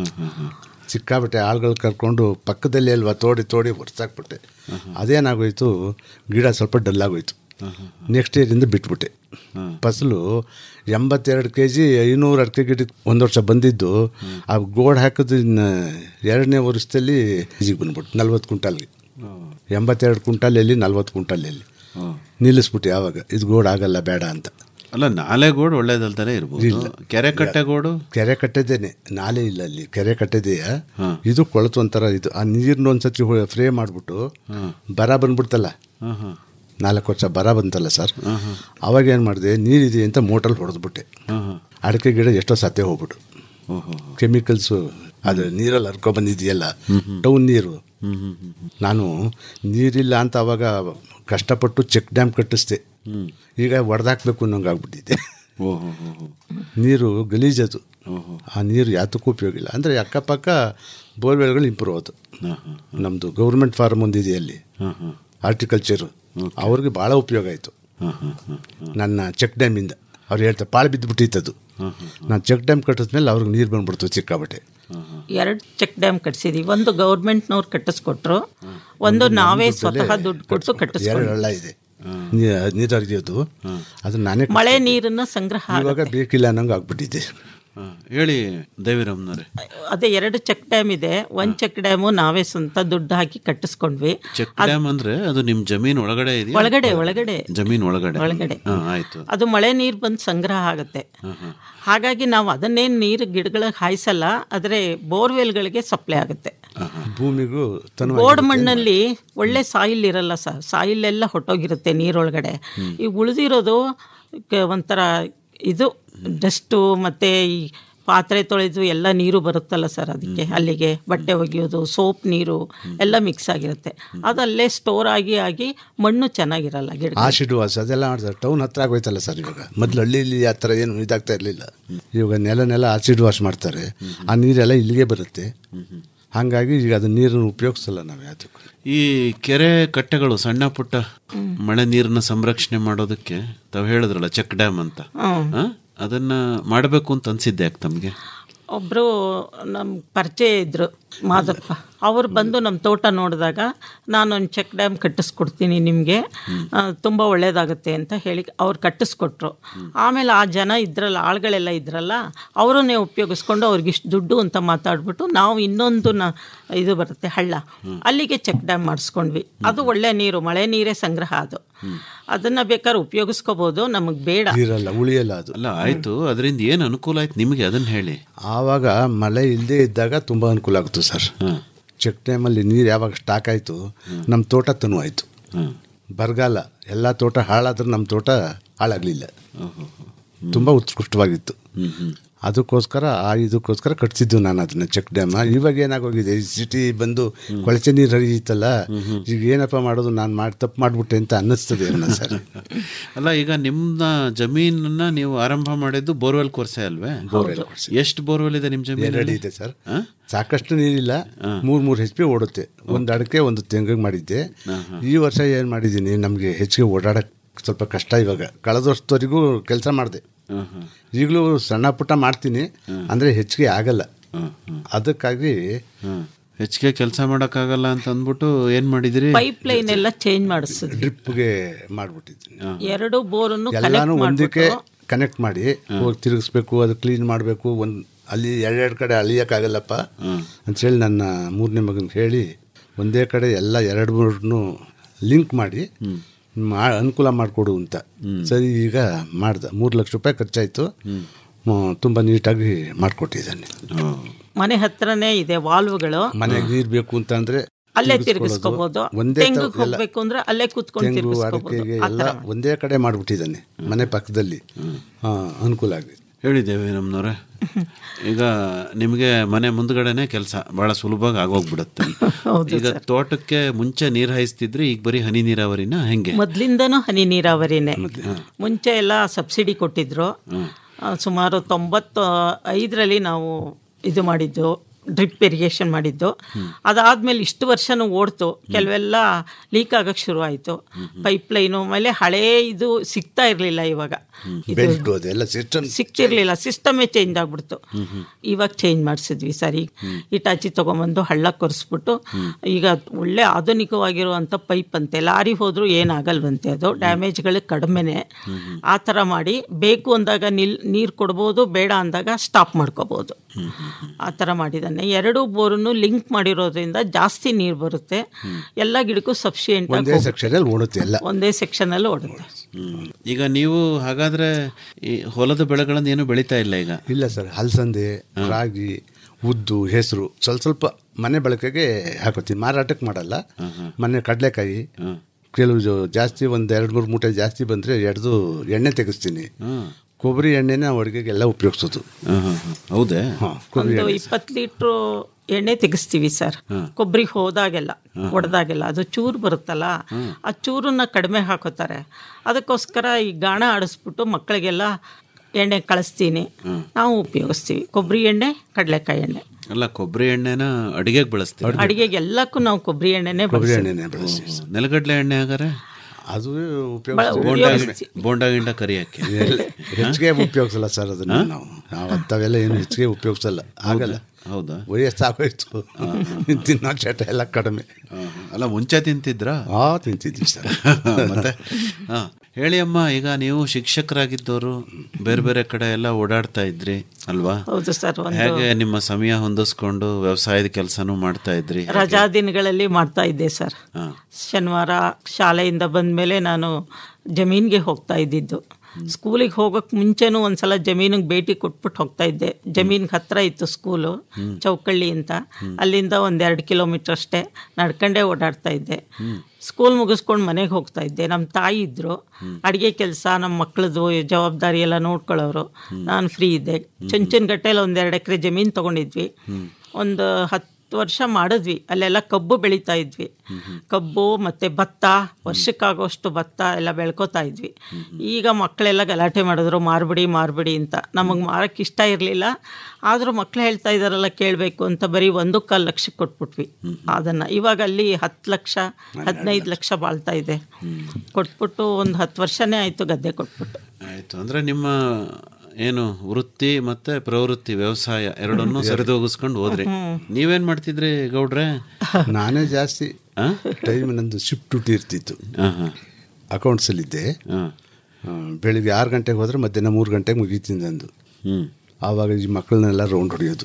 ಸಿಕ್ಕಾಬಿಟ್ಟೆ ಆಳುಗಳು ಕರ್ಕೊಂಡು ಪಕ್ಕದಲ್ಲಿ ಅಲ್ವಾ ತೋಡಿ ತೋಡಿ ಹೊರ್ಸಾಕ್ಬಿಟ್ಟೆ ಅದೇನಾಗೋಯ್ತು ಗಿಡ ಸ್ವಲ್ಪ ಡಲ್ ಆಗೋಯ್ತು ನೆಕ್ಸ್ಟ್ ಇಯರಿಂದ ಬಿಟ್ಬಿಟ್ಟೆ ಫಸಲು ಎಂಬತ್ತೆರಡು ಕೆ ಜಿ ಐನೂರು ಅಡಿಕೆ ಗಿಡಕ್ಕೆ ಒಂದು ವರ್ಷ ಬಂದಿದ್ದು ಆ ಗೋಡ್ ಹಾಕಿದ ಇನ್ನು ಎರಡನೇ ವರ್ಷದಲ್ಲಿ ಕೆಜಿಗೆ ಬಂದ್ಬಿಟ್ಟು ನಲ್ವತ್ತು ಕ್ವಿಂಟಾಲ್ಗೆ ಎಂಬತ್ತೆರಡು ಕ್ವಿಂಟಾಲಲ್ಲಿ ನಲ್ವತ್ತು ಕ್ವಿಂಟಾಲಲ್ಲಿ ನಿಲ್ಲಿಸ್ಬಿಟ್ಟು ಯಾವಾಗ ಇದು ಗೋಡ್ ಆಗಲ್ಲ ಬೇಡ ಅಂತ ಅಲ್ಲ ನಾಲೆ ಗೋಡ್ ಒಳ್ಳೇದಲ್ತಾನೆ ಇರ್ಬೋದು ಕೆರೆ ಕಟ್ಟೆ ಗೋಡು ಕೆರೆ ಕಟ್ಟದೇನೆ ನಾಲೆ ಇಲ್ಲ ಅಲ್ಲಿ ಕೆರೆ ಕಟ್ಟದೆಯ ಇದು ಕೊಳತು ಒಂಥರ ಇದು ಆ ನೀರ್ನ ಒಂದ್ಸತಿ ಫ್ರೇ ಮಾಡಿಬಿಟ್ಟು ಬರ ಬಂದ್ಬಿಡ್ತಲ್ಲ ನಾಲ್ಕು ವರ್ಷ ಬರ ಬಂತಲ್ಲ ಸರ್ ಅವಾಗ ಏನು ಮಾಡಿದೆ ನೀರಿದೆ ಅಂತ ಮೋಟರ್ ಹೊಡೆದ್ಬಿಟ್ಟೆ ಅಡಿಕೆ ಗಿಡ ಎಷ್ಟೋ ಸತ್ತೆ ಹೋಗ್ಬಿಟ್ಟು ಕೆಮಿಕಲ್ಸು ಅದು ನೀರಲ್ಲಿ ಹರ್ಕೊ ಬಂದಿದೆಯಲ್ಲ ಟೌನ್ ನೀರು ನಾನು ನೀರಿಲ್ಲ ಅಂತ ಅವಾಗ ಕಷ್ಟಪಟ್ಟು ಚೆಕ್ ಡ್ಯಾಮ್ ಕಟ್ಟಿಸ್ದೆ ಈಗ ಒಡೆದಾಕ್ಬೇಕು ಅನ್ನೋಂಗೆ ಆಗ್ಬಿಟ್ಟಿದೆ ನೀರು ಗಲೀಜದು ಆ ನೀರು ಯಾತಕ್ಕೂ ಉಪಯೋಗ ಇಲ್ಲ ಅಂದರೆ ಅಕ್ಕಪಕ್ಕ ಬೋರ್ವೆಲ್ಗಳು ಇಂಪ್ರೂವ್ ಆಯ್ತು ನಮ್ಮದು ಗೌರ್ಮೆಂಟ್ ಫಾರ್ಮ್ ಒಂದಿದೆ ಅಲ್ಲಿ ಹಾರ್ಟಿಕಲ್ಚರು ಅವ್ರಿಗೆ ಭಾಳ ಉಪಯೋಗ ಆಯಿತು ನನ್ನ ಚೆಕ್ ಡ್ಯಾಮಿಂದ ಅವ್ರು ಹೇಳ್ತಾರೆ ಪಾಳು ಬಿದ್ದುಬಿಟ್ಟಿತ್ತದು ನಾನು ಚೆಕ್ ಡ್ಯಾಮ್ ಕಟ್ಟಿದ್ಮೇಲೆ ಅವ್ರಿಗೆ ನೀರು ಬಂದ್ಬಿಡ್ತು ಸಿಕ್ಕಾಬಟ್ಟೆ ಎರಡು ಚೆಕ್ ಡ್ಯಾಮ್ ಕಟ್ಸಿದೀವಿ ಒಂದು ಗೌರ್ಮೆಂಟ್ನವ್ರು ಕಟ್ಟಿಸ್ಕೊಟ್ರು ಒಂದು ನಾವೇ ಸ್ವತಃ ದುಡ್ಡು ಕೊಟ್ಟು ಎರಡು ಕಟ್ಟಿಸ್ಕೊಂಡು ಹಳ್ಳ ಇದೆ ನೀರು ಹರಿಯೋದು ಅದು ನಾನೇ ಮಳೆ ನೀರನ್ನ ಸಂಗ್ರಹ ಇವಾಗ ಬೇಕಿಲ್ಲ ಅನ್ನಂಗೆ ಆಗ್ಬಿಟ್ಟಿದೆ ಹೇಳಿ ದೇವಿರಮ್ನವ್ರೆ ಅದೇ ಎರಡು ಚೆಕ್ ಡ್ಯಾಮ್ ಇದೆ ಒಂದ್ ಚೆಕ್ ಡ್ಯಾಮು ನಾವೇ ಸ್ವಂತ ದುಡ್ಡು ಹಾಕಿ ಕಟ್ಟಿಸ್ಕೊಂಡ್ವಿ ಚೆಕ್ ಡ್ಯಾಮ್ ಅಂದ್ರೆ ಅದು ನಿಮ್ ಜಮೀನ್ ಒಳಗಡೆ ಇದೆಯಾ ಒಳಗಡೆ ಒಳಗಡೆ ಜಮೀನ್ ಒಳಗಡೆ ಒಳಗಡೆ. ಹಾ, ಆಯ್ತು ಅದು ಮಳೆ ನೀರು ಬಂದು ಸಂಗ್ರಹ ಆಗುತ್ತೆ ಹಾಗಾಗಿ ನಾವು ಅದನ್ನೇನು ನೀರು ಗಿಡಗಳಿಗೆ ಹಾಯಿಸಲ್ಲ ಆದರೆ ಬೋರ್ವೆಲ್ಗಳಿಗೆ ಸಪ್ಲೈ ಆಗುತ್ತೆ ಭೂಮಿಗೂ ತನ ಗೋಡ್ ಮಣ್ಣಲ್ಲಿ ಒಳ್ಳೆ ಸಾಯಿಲ್ ಇರಲ್ಲ ಸರ್ ಸಾಯಿಲ್ ಎಲ್ಲ ಹೊಟ್ಟೋಗಿರುತ್ತೆ ನೀರೊಳಗಡೆ ಈ ಉಳಿದಿರೋದು ಕ- ಒಂಥರ ಇದು ಡಸ್ಟು ಮತ್ತು ಈ ಪಾತ್ರೆ ತೊಳೆದು ಎಲ್ಲ ನೀರು ಬರುತ್ತಲ್ಲ ಸರ್ ಅದಕ್ಕೆ ಅಲ್ಲಿಗೆ ಬಟ್ಟೆ ಒಗೆಯೋದು ಸೋಪ್ ನೀರು ಎಲ್ಲ ಮಿಕ್ಸ್ ಆಗಿರುತ್ತೆ ಅದು ಅಲ್ಲೇ ಸ್ಟೋರ್ ಆಗಿ ಆಗಿ ಮಣ್ಣು ಚೆನ್ನಾಗಿರಲ್ಲ ಗಿಡ ಆಸಿಡ್ ವಾಸ್ ಅದೆಲ್ಲ ಮಾಡ್ತಾರೆ ಟೌನ್ ಹತ್ರ ಆಗೋಯ್ತಲ್ಲ ಸರ್ ಇವಾಗ ಮೊದಲು ಹಳ್ಳಿಲಿ ಆ ಥರ ಏನು ಇದಾಗ್ತಾ ಇರಲಿಲ್ಲ ಇವಾಗ ನೆಲ ನೆಲ ಆಸಿಡ್ ವಾಶ್ ಮಾಡ್ತಾರೆ ಆ ನೀರೆಲ್ಲ ಇಲ್ಲಿಗೆ ಬರುತ್ತೆ ಹಾಗಾಗಿ ಈಗ ಅದು ನೀರನ್ನು ಉಪಯೋಗಿಸಲ್ಲ ನಾವು ಯಾವ್ದಕ್ಕೂ ಈ ಕೆರೆ ಕಟ್ಟೆಗಳು ಸಣ್ಣ ಪುಟ್ಟ ಮಳೆ ನೀರನ್ನ ಸಂರಕ್ಷಣೆ ಮಾಡೋದಕ್ಕೆ ತಾವು ಹೇಳಿದ್ರಲ್ಲ ಚೆಕ್ ಡ್ಯಾಮ್ ಅಂತ ಹ್ಮ್. ಆ? ಅದನ್ನ ಮಾಡಬೇಕು ಅಂತ ಅನ್ಸಿದ್ದೆ ಯಾಕೆ ತಮಗೆ ಒಬ್ಬರು ನಮ್ಮ ಪರಿಚಯ ಇದ್ದರು ಮಾದಪ್ಪ ಅವ್ರು ಬಂದು ನಮ್ಮ ತೋಟ ನೋಡಿದಾಗ ನಾನೊಂದು ಚೆಕ್ ಡ್ಯಾಮ್ ಕಟ್ಟಿಸ್ಕೊಡ್ತೀನಿ ನಿಮಗೆ ತುಂಬ ಒಳ್ಳೆಯದಾಗುತ್ತೆ ಅಂತ ಹೇಳಿ ಅವ್ರು ಕಟ್ಟಿಸ್ಕೊಟ್ರು ಆಮೇಲೆ ಆ ಜನ ಇದ್ರಲ್ಲ ಆಳುಗಳೆಲ್ಲ ಇದ್ರಲ್ಲ ಅವರನ್ನೇ ಉಪಯೋಗಿಸ್ಕೊಂಡು ಅವ್ರಿಗೆ ಇಷ್ಟು ದುಡ್ಡು ಅಂತ ಮಾತಾಡ್ಬಿಟ್ಟು ನಾವು ಇನ್ನೊಂದು ನ ಇದು ಬರುತ್ತೆ ಹಳ್ಳ ಅಲ್ಲಿಗೆ ಚೆಕ್ ಡ್ಯಾಮ್ ಮಾಡಿಸ್ಕೊಂಡ್ವಿ ಅದು ಒಳ್ಳೆ ನೀರು ಮಳೆ ನೀರೇ ಸಂಗ್ರಹ ಅದು ಅದನ್ನು ಬೇಕಾದ್ರೆ ಉಪಯೋಗಿಸ್ಕೋಬೋದು ನಮಗೆ ಬೇಡ ಇರಲ್ಲ ಉಳಿಯಲ್ಲ ಅದು ಅಲ್ಲ ಆಯ್ತು ಅದರಿಂದ ಏನು ಅನುಕೂಲ ಆಯ್ತು ನಿಮಗೆ ಅದನ್ನ ಹೇಳಿ ಆವಾಗ ಮಳೆ ಇಲ್ಲದೆ ಇದ್ದಾಗ ತುಂಬ ಅನುಕೂಲ ಆಗುತ್ತೆ ಸರ್ ಚೆಕ್ ಡ್ಯಾಮಲ್ಲಿ ನೀರು ಯಾವಾಗ ಸ್ಟಾಕ್ ಆಯಿತು ನಮ್ಮ ತೋಟ ತನು ಆಯಿತು ಬರಗಾಲ ಎಲ್ಲ ತೋಟ ಹಾಳಾದ್ರೆ ನಮ್ಮ ತೋಟ ಹಾಳಾಗಲಿಲ್ಲ ತುಂಬ ಉತ್ಕೃಷ್ಟವಾಗಿತ್ತು ಅದಕ್ಕೋಸ್ಕರ ಆ ಇದಕ್ಕೋಸ್ಕರ ಕಟ್ಸಿದ್ದು ನಾನು ಅದನ್ನ ಚೆಕ್ ಡ್ಯಾಮ್ ಇವಾಗ ಏನಾಗೋಗಿದೆ ಈ ಸಿಟಿ ಬಂದು ಕೊಳಚೆ ನೀರು ಹರಿಯುತ್ತಲ್ಲ ಈಗ ಏನಪ್ಪ ಮಾಡೋದು ನಾನು ಮಾಡಿ ತಪ್ಪು ಮಾಡಿಬಿಟ್ಟೆ ಅಂತ ಅನ್ನಿಸ್ತದೆ ಅನ್ನೋ ಸರ್ ಅಲ್ಲ ಈಗ ನಿಮ್ಮ ಜಮೀನನ್ನ ನೀವು ಆರಂಭ ಮಾಡಿದ್ದು ಬೋರ್ವೆಲ್ ಕೊರ್ಸೆ ಅಲ್ವೇ ಬೋರ್ವೆಲ್ ಎಷ್ಟು ಬೋರ್ವೆಲ್ ಇದೆ ನಿಮ್ಮ ಎರಡು ಜಮೀನಲ್ಲಿ ಇದೆ ಸರ್ ಸಾಕಷ್ಟು ನೀರಿಲ್ಲ ಮೂರು ಮೂರು ಹೆಚ್ ಪಿ ಓಡುತ್ತೆ ಒಂದು ಅಡಕೆ ಒಂದು ತೆಂಗಿಗೆ ಮಾಡಿದ್ದೆ ಈ ವರ್ಷ ಏನು ಮಾಡಿದ್ದೀನಿ ನಮಗೆ ಹೆಚ್ಚಿಗೆ ಓಡಾಡಕ್ಕೆ ಸ್ವಲ್ಪ ಕಷ್ಟ ಇವಾಗ ಕಳೆದ ವರ್ಷದವರೆಗೂ ಕೆಲಸ ಮಾಡಿದೆ ಈಗಲೂ ಸಣ್ಣ ಪುಟ್ಟ ಮಾಡ್ತೀನಿ ಅಂದರೆ ಹೆಚ್ಚಿಗೆ ಆಗಲ್ಲ ಅದಕ್ಕಾಗಿ ಹೆಚ್ಚಿಗೆ ಕೆಲಸ ಮಾಡೋಕ್ಕಾಗಲ್ಲ ಅಂತ ಅಂದ್ಬಿಟ್ಟು ಏನು ಮಾಡಿದಿರಿ ಪೈಪ್ ಲೈನ್ ಎಲ್ಲ ಚೇಂಜ್ ಮಾಡಿಸಿದ್ವಿ ಡ್ರಿಪ್ಗೆ ಮಾಡಿಬಿಟ್ಟಿದ್ದೀನಿ ಎರಡು ಬೋರನ್ನು ಎಲ್ಲಾನು ಕನೆಕ್ಟ್ ಒಂದಕ್ಕೆ ಮಾಡ್ಬಿಟ್ಟು ಕನೆಕ್ಟ್ ಮಾಡಿ ಹೋಗಿ ತಿರುಗಿಸ್ಬೇಕು ಅದು ಕ್ಲೀನ್ ಮಾಡಬೇಕು ಒಂದು ಅಲ್ಲಿ ಎರಡೆರಡು ಕಡೆ ಅಳಿಯೋಕ್ಕಾಗಲ್ಲಪ್ಪ ಅಂಥೇಳಿ ನನ್ನ ಮೂರನೇ ಮಗನಿಗೆ ಹೇಳಿ ಒಂದೇ ಕಡೆ ಎಲ್ಲ ಎರಡು ಮೂರನ್ನು ಲಿಂಕ್ ಮಾಡಿ ಮಾ ಅನುಕೂಲ ಮಾಡಿಕೊಡು ಅಂತ ಸರಿ ಈಗ ಮಾಡ್ದೆ ಮೂರು ಲಕ್ಷ ರೂಪಾಯಿ ಖರ್ಚಾಯಿತು ತುಂಬ ನೀಟಾಗಿ ಮಾಡಿಕೊಟ್ಟಿದ್ದಾನೆ ಮನೆ ಹತ್ರನೇ ಇದೆ ವಾಲ್ವ್ಗಳು ಮನೆಗೆ ನೀರು ಬೇಕು ಅಂತ ಅಂದರೆ ಅಲ್ಲೇ ತಿರುಗಿಸ್ಕೋಬಹುದು ಒಂದೇ ತೆಂಗಿಗೆ ತರ ಎಲ್ಲ- ಹೋಗ್ಬೇಕು ಅಂದ್ರೆ ಅಲ್ಲೇ ಕೂತ್ಕೊಂಡು ತೆಂಗು ತಿರುಗಿಸ್ಕೋಬಹುದು ಅಡಿಕೆಗೆ ಆ ಎಲ್ಲ ಥರ ಒಂದೇ ಕಡೆ ಮಾಡಿಬಿಟ್ಟಿದ್ದಾನೆ ಮನೆ ಪಕ್ಕದಲ್ಲಿ ಹಾ, ಅನುಕೂಲ ಆಗಿದೆ ಹೇಳಿದ್ದೇವೆ ನಮ್ಮನವ್ರೆ ಈಗ ನಿಮಗೆ ಮನೆ ಮುಂದ್ಗಡೆನೆ ಕೆಲಸ ಬಹಳ ಸುಲಭವಾಗಿ ಆಗೋಗ್ಬಿಡುತ್ತೆ ಹೌದು ಈಗ ತೋಟಕ್ಕೆ ಮುಂಚೆ ನೀರು ಹಾಯಿಸ್ತಿದ್ರೆ ಈಗ ಬರೀ ಹನಿ ನೀರಾವರಿನ ಹೆಂಗೆ ಮೊದ್ಲಿಂದನೂ ಹನಿ ನೀರಾವರಿನೇ ಮುಂಚೆ ಎಲ್ಲ ಸಬ್ಸಿಡಿ ಕೊಟ್ಟಿದ್ರು ಆ, ಸುಮಾರು ತೊಂಬತ್ತು ಐದರಲ್ಲಿ ನಾವು ಇದು ಮಾಡಿದ್ದು ಡ್ರಿಪ್ ಇರಿಗೇಷನ್ ಮಾಡಿದ್ದು ಅದಾದ್ಮೇಲೆ ಇಷ್ಟು ವರ್ಷನೂ ಓಡ್ತು ಕೆಲವೆಲ್ಲ ಲೀಕ್ ಆಗಕ್ಕೆ ಶುರು ಆಯಿತು ಪೈಪ್ ಲೈನು ಆಮೇಲೆ ಹಳೇ ಇದು ಸಿಗ್ತಾ ಇರಲಿಲ್ಲ ಇವಾಗ ಇದು ಬೆಲ್ಟ್ ಅದೆಲ್ಲ ಸಿಸ್ಟಮ್ ಸಿಕ್ತಿರ್ಲಿಲ್ಲ ಸಿಸ್ಟಮೇ ಚೇಂಜ್ ಆಗ್ಬಿಡ್ತು ಇವಾಗ ಚೇಂಜ್ ಮಾಡಿಸಿದ್ವಿ ಸರಿ ಇಟಾಚಿ ತೊಗೊಂಬಂದು ಹಳ್ಳ ಕೊರೆಸ್ಬಿಟ್ಟು ಈಗ ಒಳ್ಳೆ ಆಧುನಿಕವಾಗಿರುವಂಥ ಪೈಪ್ ಅಂತೆ ಲಾರಿ ಹೋದರೂ ಏನಾಗಲ್ವಂತೆ ಅದು ಡ್ಯಾಮೇಜ್ಗಳು ಕಡಿಮೆನೆ ಆ ಥರ ಮಾಡಿ ಬೇಕು ಅಂದಾಗ ನಿಲ್ ನೀರು ಕೊಡ್ಬೋದು ಬೇಡ ಅಂದಾಗ ಸ್ಟಾಪ್ ಮಾಡ್ಕೋಬೋದು ಆ ಥರ ಮಾಡಿದ್ದಾನೆ ಎರಡು ಬೋರನ್ನು ಲಿಂಕ್ ಮಾಡಿರೋದ್ರಿಂದ ಜಾಸ್ತಿ ನೀರು ಬರುತ್ತೆ ಎಲ್ಲ ಗಿಡಕ್ಕೂ ಸಫಿಷಿಯೆಂಟ್ ಒಂದೇ ಸೆಕ್ಷನಲ್ಲಿ ಓಡುತ್ತೆ ಎಲ್ಲ ಒಂದೇ ಸೆಕ್ಷನಲ್ಲಿ ಓಡುತ್ತೆ ಈಗ ನೀವು ಹಾಗಾದ್ರೆ ಈ ಹೊಲದ ಬೆಳೆಗಳನ್ನು ಏನು ಬೆಳೀತಾ ಇಲ್ಲ ಈಗ ಇಲ್ಲ ಸರ್ ಹಲಸಂದೆ ರಾಗಿ ಉದ್ದು ಹೆಸರು ಸ್ವಲ್ಪ ಸ್ವಲ್ಪ ಮನೆ ಬಳಕೆಗೆ ಹಾಕೋತೀನಿ ಮಾರಾಟಕ್ಕೆ ಮಾಡಲ್ಲ ಮನೆ ಕಡಲೆಕಾಯಿ ಕೆಲವು ಜೊ- ಜಾಸ್ತಿ ಒಂದು ಎರಡು ಮೂರು ಮೂಟೆ ಜಾಸ್ತಿ ಬಂದರೆ ಎಡ್ದು ಎಣ್ಣೆ ತೆಗೆಸ್ತೀನಿ ಕೊಬ್ಬರಿ ಎಣ್ಣೆನ ಅಡುಗೆಗೆಲ್ಲ ಉಪಯೋಗಿಸೋದು ಹೌದೇ ಹಾಂ ಕೊಬ್ಬರಿ ಒಂದು ಎಣ್ಣೆ ಇಪ್ಪತ್ತು ಲೀಟ್ರು ಎಣ್ಣೆ ತೆಗಿಸ್ತೀವಿ ಸರ್ ಕೊಬ್ಬರಿ ಹೋದಾಗೆಲ್ಲ ಹೊಡೆದಾಗೆಲ್ಲ ಅದು ಚೂರು ಬರುತ್ತಲ್ಲ ಆ ಚೂರನ್ನ ಕಡಿಮೆ ಹಾಕೋತಾರೆ ಅದಕ್ಕೋಸ್ಕರ ಈ ಗಾಣ ಆಡಿಸ್ಬಿಟ್ಟು ಮಕ್ಕಳಿಗೆಲ್ಲ ಎಣ್ಣೆ ಕಳಿಸ್ತೀನಿ ನಾವು ಉಪಯೋಗಿಸ್ತೀವಿ ಕೊಬ್ಬರಿ ಎಣ್ಣೆ ಕಡಲೆಕಾಯಿ ಎಣ್ಣೆ ಅಲ್ಲ ಕೊಬ್ಬರಿ ಎಣ್ಣೆನ ಅಡಿಗೆಗೆ ಬಳಸ್ತೀವಿ ಅಡಿಗೆಗೆ ಎಲ್ಲಕ್ಕೂ ನಾವು ಕೊಬ್ಬರಿ ಎಣ್ಣೆನೇ ಕೊಬ್ಬರಿ ಬಳಸ್ತೀವಿ ಎಣ್ಣೆನೆ ಬಳಸ್ತೀವಿ ಸರ್. ನೆಲಗಡ್ಲೆ ಎಣ್ಣೆ ಹಾಗಾರೆ ಅದು ಬಳ- ಉಪಯೋಗಿಸ್ತೀವಿ ಬೋಂಡ ಉಪಯೋಗಿಸಿ. ಬೋಂಡ ಗಿಂಡ ಕರಿಯಕ್ಕೆ ಎಲ್ಲ ಹೆಚ್ಚಿಗೆ ಉಪಯೋಗಿಸಲ್ಲ ಸರ್ ಅದನ್ನ ನಾವು ನಾವು ಅಂಥವೆಲ್ಲ ಏನು ಹೆಚ್ಚಿಗೆ ಉಪಯೋಗಿಸಲ್ಲ ಆಗಲ್ಲ ಹೌದಾ ವಯಸ್ಸಾಗೋಯ್ತು ತಿನ್ನೋ ಚಟ ಎಲ್ಲ ಕಡಿಮೆ ಅಲ್ಲ ಮುಂಚೆ ತಿಂತಿದ್ರಾ ಹಾ ತಿಂತಿದ್ವಿ ಸರ್ ಮತ್ತೆ ಹಾ ಹೇಳಿ ಅಮ್ಮ ಈಗ ನೀವು ಶಿಕ್ಷಕರಾಗಿದ್ದವರು ಬೇರೆ ಬೇರೆ ಕಡೆ ಎಲ್ಲ ಓಡಾಡ್ತಾ ಇದ್ರಿ ಅಲ್ವಾ ಹೌದು ಸರ್ ಒಂದು ಹೇಗೆ ನಿಮ್ಮ ಸಮಯ ಹೊಂದಿಸ್ಕೊಂಡು ವ್ಯವಸಾಯದ ಕೆಲಸನೂ ಮಾಡ್ತಾ ಇದ್ರಿ ರಜಾ ದಿನಗಳಲ್ಲಿ ಮಾಡ್ತಾ ಇದ್ದೆ ಸರ್ ಹಾ. ಶನಿವಾರ ಶಾಲೆಯಿಂದ ಬಂದ ಮೇಲೆ ನಾನು ಜಮೀನಿಗೆ ಹೋಗ್ತಾ ಇದ್ದಿದ್ದು ಸ್ಕೂಲಿಗೆ ಹೋಗೋಕೆ ಮುಂಚೆನೂ ಒಂದ್ಸಲ ಜಮೀನಿಗೆ ಭೇಟಿ ಕೊಟ್ಬಿಟ್ಟು ಹೋಗ್ತಾ ಇದ್ದೆ ಜಮೀನಿಗೆ ಹತ್ರ ಇತ್ತು ಸ್ಕೂಲು ಚೌಕಳ್ಳಿ ಅಂತ ಅಲ್ಲಿಂದ ಒಂದೆರಡು ಕಿಲೋಮೀಟರ್ ಅಷ್ಟೇ ನಡ್ಕೊಂಡೇ ಓಡಾಡ್ತಾ ಇದ್ದೆ ಸ್ಕೂಲ್ ಮುಗಿಸ್ಕೊಂಡು ಮನೆಗೆ ಹೋಗ್ತಾ ಇದ್ದೆ ನಮ್ಮ ತಾಯಿ ಇದ್ದರು ಅಡುಗೆ ಕೆಲಸ ನಮ್ಮ ಮಕ್ಕಳದು ಜವಾಬ್ದಾರಿ ಎಲ್ಲ ನೋಡ್ಕೊಳ್ಳೋರು ನಾನು ಫ್ರೀ ಇದ್ದೆ ಚುಂಚನಗಟ್ಟೆಯಲ್ಲಿ ಒಂದೆರಡು ಎಕರೆ ಜಮೀನು ತೊಗೊಂಡಿದ್ವಿ ಒಂದು ಹತ್ತು ವರ್ಷ ಮಾಡಿದ್ವಿ ಅಲ್ಲೆಲ್ಲ ಕಬ್ಬು ಬೆಳೀತಾ ಇದ್ವಿ ಕಬ್ಬು ಮತ್ತು ಭತ್ತ ವರ್ಷಕ್ಕಾಗೋಷ್ಟು ಭತ್ತ ಎಲ್ಲ ಬೆಳ್ಕೊತಾ ಇದ್ವಿ ಈಗ ಮಕ್ಕಳೆಲ್ಲ ಗಲಾಟೆ ಮಾಡಿದ್ರು ಮಾರ್ಬಿಡಿ ಮಾರ್ಬಿಡಿ ಅಂತ ನಮಗೆ ಮಾರಕ್ಕೆ ಇಷ್ಟ ಇರಲಿಲ್ಲ ಆದರೂ ಮಕ್ಕಳು ಹೇಳ್ತಾ ಇದ್ದಾರಲ್ಲ ಕೇಳಬೇಕು ಅಂತ ಬರೀ ಒಂದು ಕಾಲು ಲಕ್ಷಕ್ಕೆ ಕೊಟ್ಬಿಟ್ವಿ ಅದನ್ನು ಇವಾಗ ಅಲ್ಲಿ ಹತ್ತು ಲಕ್ಷ ಹದಿನೈದು ಲಕ್ಷ ಬಾಳ್ತಾ ಇದೆ ಕೊಟ್ಬಿಟ್ಟು ಒಂದು ಹತ್ತು ವರ್ಷನೇ ಆಯಿತು ಗದ್ದೆ ಕೊಟ್ಬಿಟ್ಟು ಆಯ್ತು ಅಂದ್ರೆ ನಿಮ್ಮ ಏನು ವೃತ್ತಿ ಮತ್ತೆ ಪ್ರವೃತ್ತಿ ವ್ಯವಸಾಯ ಎರಡನ್ನೂ ಸರಿದೂಗಿಸ್ಕೊಂಡು ಹೋದ್ರಿ ಹ್ಮ್. ನೀವೇನ್ ಮಾಡ್ತಿದ್ರಿ ಗೌಡ್ರೆ ನಾನೇ ಜಾಸ್ತಿ ಟೈಮ್ ನಂದು ಶಿಫ್ಟ್ ಡ್ಯೂಟಿ ಇರ್ತಿತ್ತು ಅಕೌಂಟ್ಸಲ್ಲಿದ್ದೆ ಆ, ಬೆಳಿಗ್ಗೆ ಆರು ಗಂಟೆಗೆ ಹೋದ್ರೆ ಮಧ್ಯಾಹ್ನ ಮೂರು ಗಂಟೆಗೆ ಮುಗೀತೀನಿ ನಂದು ಆವಾಗ ಈ ಮಕ್ಕಳನ್ನೆಲ್ಲ ರೌಂಡ್ ಹೊಡೆಯೋದು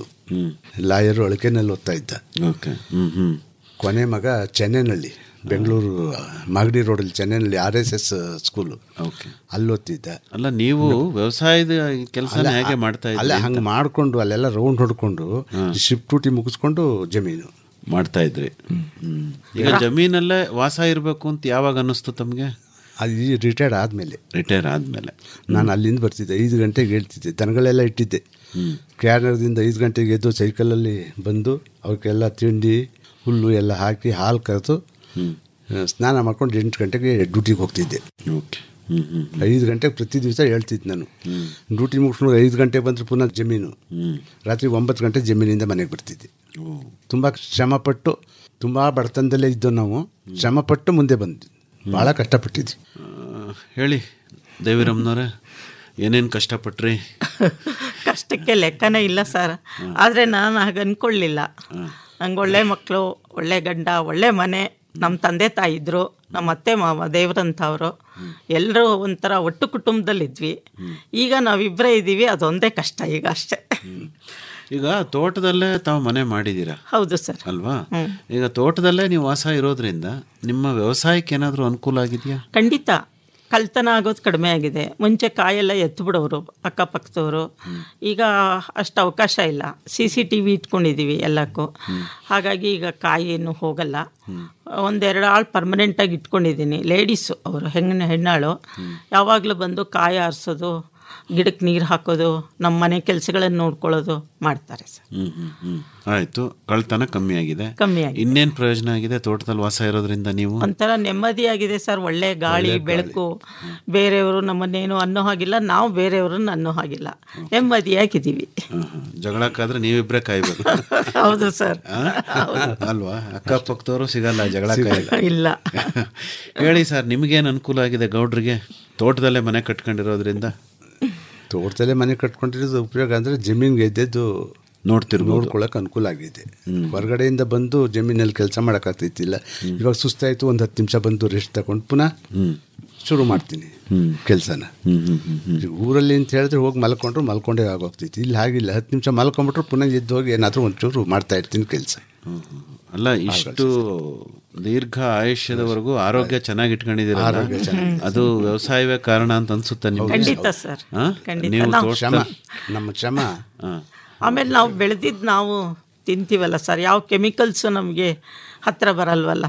ಲಾಯರು ಅಳಕೆನಲ್ಲಿ ಓದ್ತಾ ಇದ್ದ ಓಕೆ ಹ್ಮ್ ಹ್ಮ್ ಕೊನೆ ಮಗ ಚೆನ್ನೈನಲ್ಲಿ ಬೆಂಗಳೂರು ಮಾಗಡಿ ರೋಡಲ್ಲಿ ಚೆನ್ನೈನಲ್ಲಿ R S S school okay ಅಲ್ಲಿ ಓದ್ತಿದ್ದ ಅಲ್ಲ ನೀವು ವ್ಯವಸಾಯದ ಕೆಲಸನ ಅಲ್ಲ, ಹೇಗೆ ಮಾಡ್ತಾ ಅಲ್ಲ ಇದ್ರಿ ಹಂಗೆ ಮಾಡಿಕೊಂಡು ಅಲ್ಲೆಲ್ಲ ರೌಂಡ್ ಹೊಡ್ಕೊಂಡು ಶಿಫ್ಟ್ ಡ್ಯೂಟಿ ಮುಗಿಸ್ಕೊಂಡು ಜಮೀನು ಮಾಡ್ತಾ ಇದ್ರಿ ಹ್ಮ್. ಈಗ ಜಮೀನಲ್ಲೇ ವಾಸ ಇರಬೇಕು ಅಂತ ಯಾವಾಗ ಅನ್ನಿಸ್ತು ತಮಗೆ ಅದು ಈ ರಿಟೈರ್ಡ್ ಆದಮೇಲೆ ರಿಟೈರ್ ಆದಮೇಲೆ ನಾನು ಅಲ್ಲಿಂದ ಬರ್ತಿದ್ದೆ ಐದು ಗಂಟೆಗೆ ಹೇಳ್ತಿದ್ದೆ ದನಗಳೆಲ್ಲ ಇಟ್ಟಿದ್ದೆ ಕ್ಯಾನರ್ದಿಂದ ಐದು ಗಂಟೆಗೆ ಎದ್ದು ಸೈಕಲಲ್ಲಿ ಬಂದು ಅವಕ್ಕೆಲ್ಲ ತಿಂಡಿ ಹುಲ್ಲು ಎಲ್ಲ ಹಾಕಿ ಹಾಲು ಕರೆದು ಆ, ಸ್ನಾನ ಮಾಡ್ಕೊಂಡು ಎಂಟು ಗಂಟೆಗೆ ಡ್ಯೂಟಿಗೆ ಹೋಗ್ತಿದ್ದೆ ಓಕೆ ಹ್ಮ್ ಹ್ಮ್ ಐದು ಗಂಟೆಗೆ ಪ್ರತಿ ದಿವಸ ಹೇಳ್ತಿದ್ದೆ ನಾನು ಡ್ಯೂಟಿ ಮುಗಿಸ್ಕೊಂಡು ಐದು ಗಂಟೆಗೆ ಬಂದರೆ ಪುನಃ ಜಮೀನು ರಾತ್ರಿ ಒಂಬತ್ತು ಗಂಟೆ ಜಮೀನಿಂದ ಮನೆಗೆ ಬರ್ತಿದ್ದೆ ತುಂಬ ಶ್ರಮಪಟ್ಟು ತುಂಬ ಬಡತನದಲ್ಲೇ ಇದ್ದೋ ನಾವು ಶ್ರಮಪಟ್ಟು ಮುಂದೆ ಬಂದ್ವಿ ಭಾಳ ಕಷ್ಟಪಟ್ಟಿದ್ವಿ ಆ, ಹೇಳಿ ದೇವಿರಮ್ಮನವ್ರೆ ಏನೇನು ಕಷ್ಟಪಟ್ರಿ ಕಷ್ಟಕ್ಕೆ ಲೆಕ್ಕನೇ ಇಲ್ಲ ಸರ್ ಆದರೆ ನಾನು ಹಾಗೆ ಅಂದ್ಕೊಳ್ಳಿಲ್ಲ ನಂಗೆ ಒಳ್ಳೆ ಮಕ್ಕಳು ಒಳ್ಳೆ ಗಂಡ ಒಳ್ಳೆ ಮನೆ ನಮ್ಮ ತಂದೆ ತಾಯಿ ಇದ್ದರು ನಮ್ಮ ಅತ್ತೆ ಮಾವ ದೇವರಂಥವ್ರು ಎಲ್ಲರೂ ಒಂಥರ ಒಟ್ಟು ಕುಟುಂಬದಲ್ಲಿದ್ವಿ ಈಗ ನಾವಿಬ್ಬರೇ ಇದ್ದೀವಿ ಅದೊಂದೇ ಕಷ್ಟ ಈಗ ಅಷ್ಟೇ ಈಗ ತೋಟದಲ್ಲೇ ತಾವು ಮನೆ ಮಾಡಿದ್ದೀರಾ ಹೌದು ಸರ್ ಅಲ್ವಾ ಈಗ ತೋಟದಲ್ಲೇ ನೀವು ವಾಸ ಇರೋದ್ರಿಂದ ನಿಮ್ಮ ವ್ಯವಸಾಯಕ್ಕೆ ಏನಾದರೂ ಅನುಕೂಲ ಆಗಿದೆಯಾ ಖಂಡಿತ ಕಳ್ತನ ಆಗೋದು ಕಡಿಮೆ ಆಗಿದೆ ಮುಂಚೆ ಕಾಯೆಲ್ಲ ಎತ್ತು ಅಕ್ಕಪಕ್ಕದವರು ಈಗ ಅಷ್ಟು ಅವಕಾಶ ಇಲ್ಲ ಸಿ ಸಿ ಟಿ ವಿ ಇಟ್ಕೊಂಡಿದ್ದೀವಿ ಎಲ್ಲಕ್ಕೂ ಹಾಗಾಗಿ ಈಗ ಕಾಯಿ ಏನು ಹೋಗಲ್ಲ ಒಂದೆರಡು ಆಳು ಪರ್ಮನೆಂಟಾಗಿ ಇಟ್ಕೊಂಡಿದ್ದೀನಿ ಲೇಡೀಸು ಅವರು ಹೆಣ್ಣ ಹೆಣ್ಣಾಳು ಯಾವಾಗಲೂ ಬಂದು ಕಾಯಿ ಆರಿಸೋದು ಗಿಡಕ್ಕೆ ನೀರು ಹಾಕೋದು ನಮ್ಮ ಮನೆ ಕೆಲಸಗಳನ್ನು ನೋಡ್ಕೊಳ್ಳೋದು ಮಾಡ್ತಾರೆ ಸರ್ ಹ್ಮ್ ಹ್ಮ್ ಹ್ಮ್ ಆಯ್ತು ಕಳ್ತನ ಕಮ್ಮಿ ಆಗಿದೆ ಕಮ್ಮಿ ಆಗಿದೆ ಇನ್ನೇನು ಪ್ರಯೋಜನ ಆಗಿದೆ ತೋಟದಲ್ಲಿ ವಾಸ ಇರೋದ್ರಿಂದ ನೀವು ಒಂಥರ ನೆಮ್ಮದಿಯಾಗಿದೆ ಸರ್ ಒಳ್ಳೆ ಗಾಳಿ ಬೆಳಕು ಬೇರೆಯವರು ನಮ್ಮನ್ನೇನು ಅನ್ನೋ ಹಾಗಿಲ್ಲ ನಾವು ಬೇರೆಯವ್ರನ್ನ ಅನ್ನೋ ಹಾಗಿಲ್ಲ ನೆಮ್ಮದಿಯಾಗಿದ್ದೀವಿ ಹ್ಮ್, ಹ್ಮ್. ಜಗಳಕ್ಕಾದ್ರೆ ನೀವಿಬ್ರೇ ಕಾಯ್ಬೇಕು ಹೌದು ಸರ್ ಆ? ಅಲ್ವಾ ಅಕ್ಕಪಕ್ಕದವರು ಸಿಗಲ್ಲ ಜಗಳ ಕಾಯಲ್ಲ ಇಲ್ಲ ಹೇಳಿ ಸರ್ ನಿಮಗೇನು ಅನುಕೂಲ ಆಗಿದೆ ಗೌಡ್ರಿಗೆ ತೋಟದಲ್ಲೇ ಮನೆ ಕಟ್ಕೊಂಡಿರೋದ್ರಿಂದ ತೋಟದಲ್ಲೇ ಮನೆ ಕಟ್ಕೊಂಡಿರೋದು ಉಪಯೋಗ ಅಂದರೆ ಜಮೀನಿಗೆ ಎದ್ದೆದ್ದು ನೋಡ್ತಿರ್ಬೋದು. ನೋಡ್ಕೊಳಕ್ಕೆ ಅನುಕೂಲ ಆಗಿದೆ ಹೊರಗಡೆಯಿಂದ ಬಂದು ಜಮೀನಲ್ಲಿ ಕೆಲಸ ಮಾಡೋಕ್ಕಾಗ್ತಿತ್ತಿಲ್ಲ ಇವಾಗ ಸುಸ್ತಾಯಿತು ಒಂದು ಹತ್ತು ನಿಮಿಷ ಬಂದು ರೆಸ್ಟ್ ತಗೊಂಡು ಪುನಃ ಶುರು ಮಾಡ್ತೀನಿ ಕೆಲಸನ ಊರಲ್ಲಿ ಅಂತ ಹೇಳಿದ್ರೆ ಹೋಗಿ ಮಲ್ಕೊಂಡ್ರು ಮಲ್ಕೊಂಡೇ ಆಗೋಗ್ತೈತಿ ಇಲ್ಲಿ ಹಾಗಿಲ್ಲ ಹತ್ತು ನಿಮಿಷ ಮಲ್ಕೊಂಡ್ಬಿಟ್ರು ಪುನಃ ಎದ್ದು ಹೋಗಿ ಏನಾದರೂ ಒಂಚೂರು ಮಾಡ್ತಾ ಇರ್ತೀನಿ ಕೆಲಸ ಅಲ್ಲ ಇಷ್ಟು ದೀರ್ಘ ಆಯುಷ್ಯದವರೆಗೂ ಆರೋಗ್ಯ ಚೆನ್ನಾಗಿ ಇಟ್ಕೊಂಡಿದ್ದೀರಲ್ಲ ಆರೋಗ್ಯ ಚೆನ್ನಾಗಿದೆ. ಅದು ವ್ಯವಸಾಯವೇ ಕಾರಣ ಅಂತ ಅನ್ಸುತ್ತೆ ನಿಮ್ಗೆ ಖಂಡಿತ ಸರ್ ಆ? ಖಂಡಿತ ನೀವು ನಾವು ತೋಟ- ಶ್ರಮ ನಮ್ಮ ಶ್ರಮ ಆಮೇಲೆ ನಾವು ಬೆಳೆದಿದ್ದು ನಾವು ತಿಂತೀವಲ್ಲ ಸರ್ ಯಾವ ಕೆಮಿಕಲ್ಸು ನಮಗೆ ಹತ್ತಿರ ಬರಲ್ವಲ್ಲ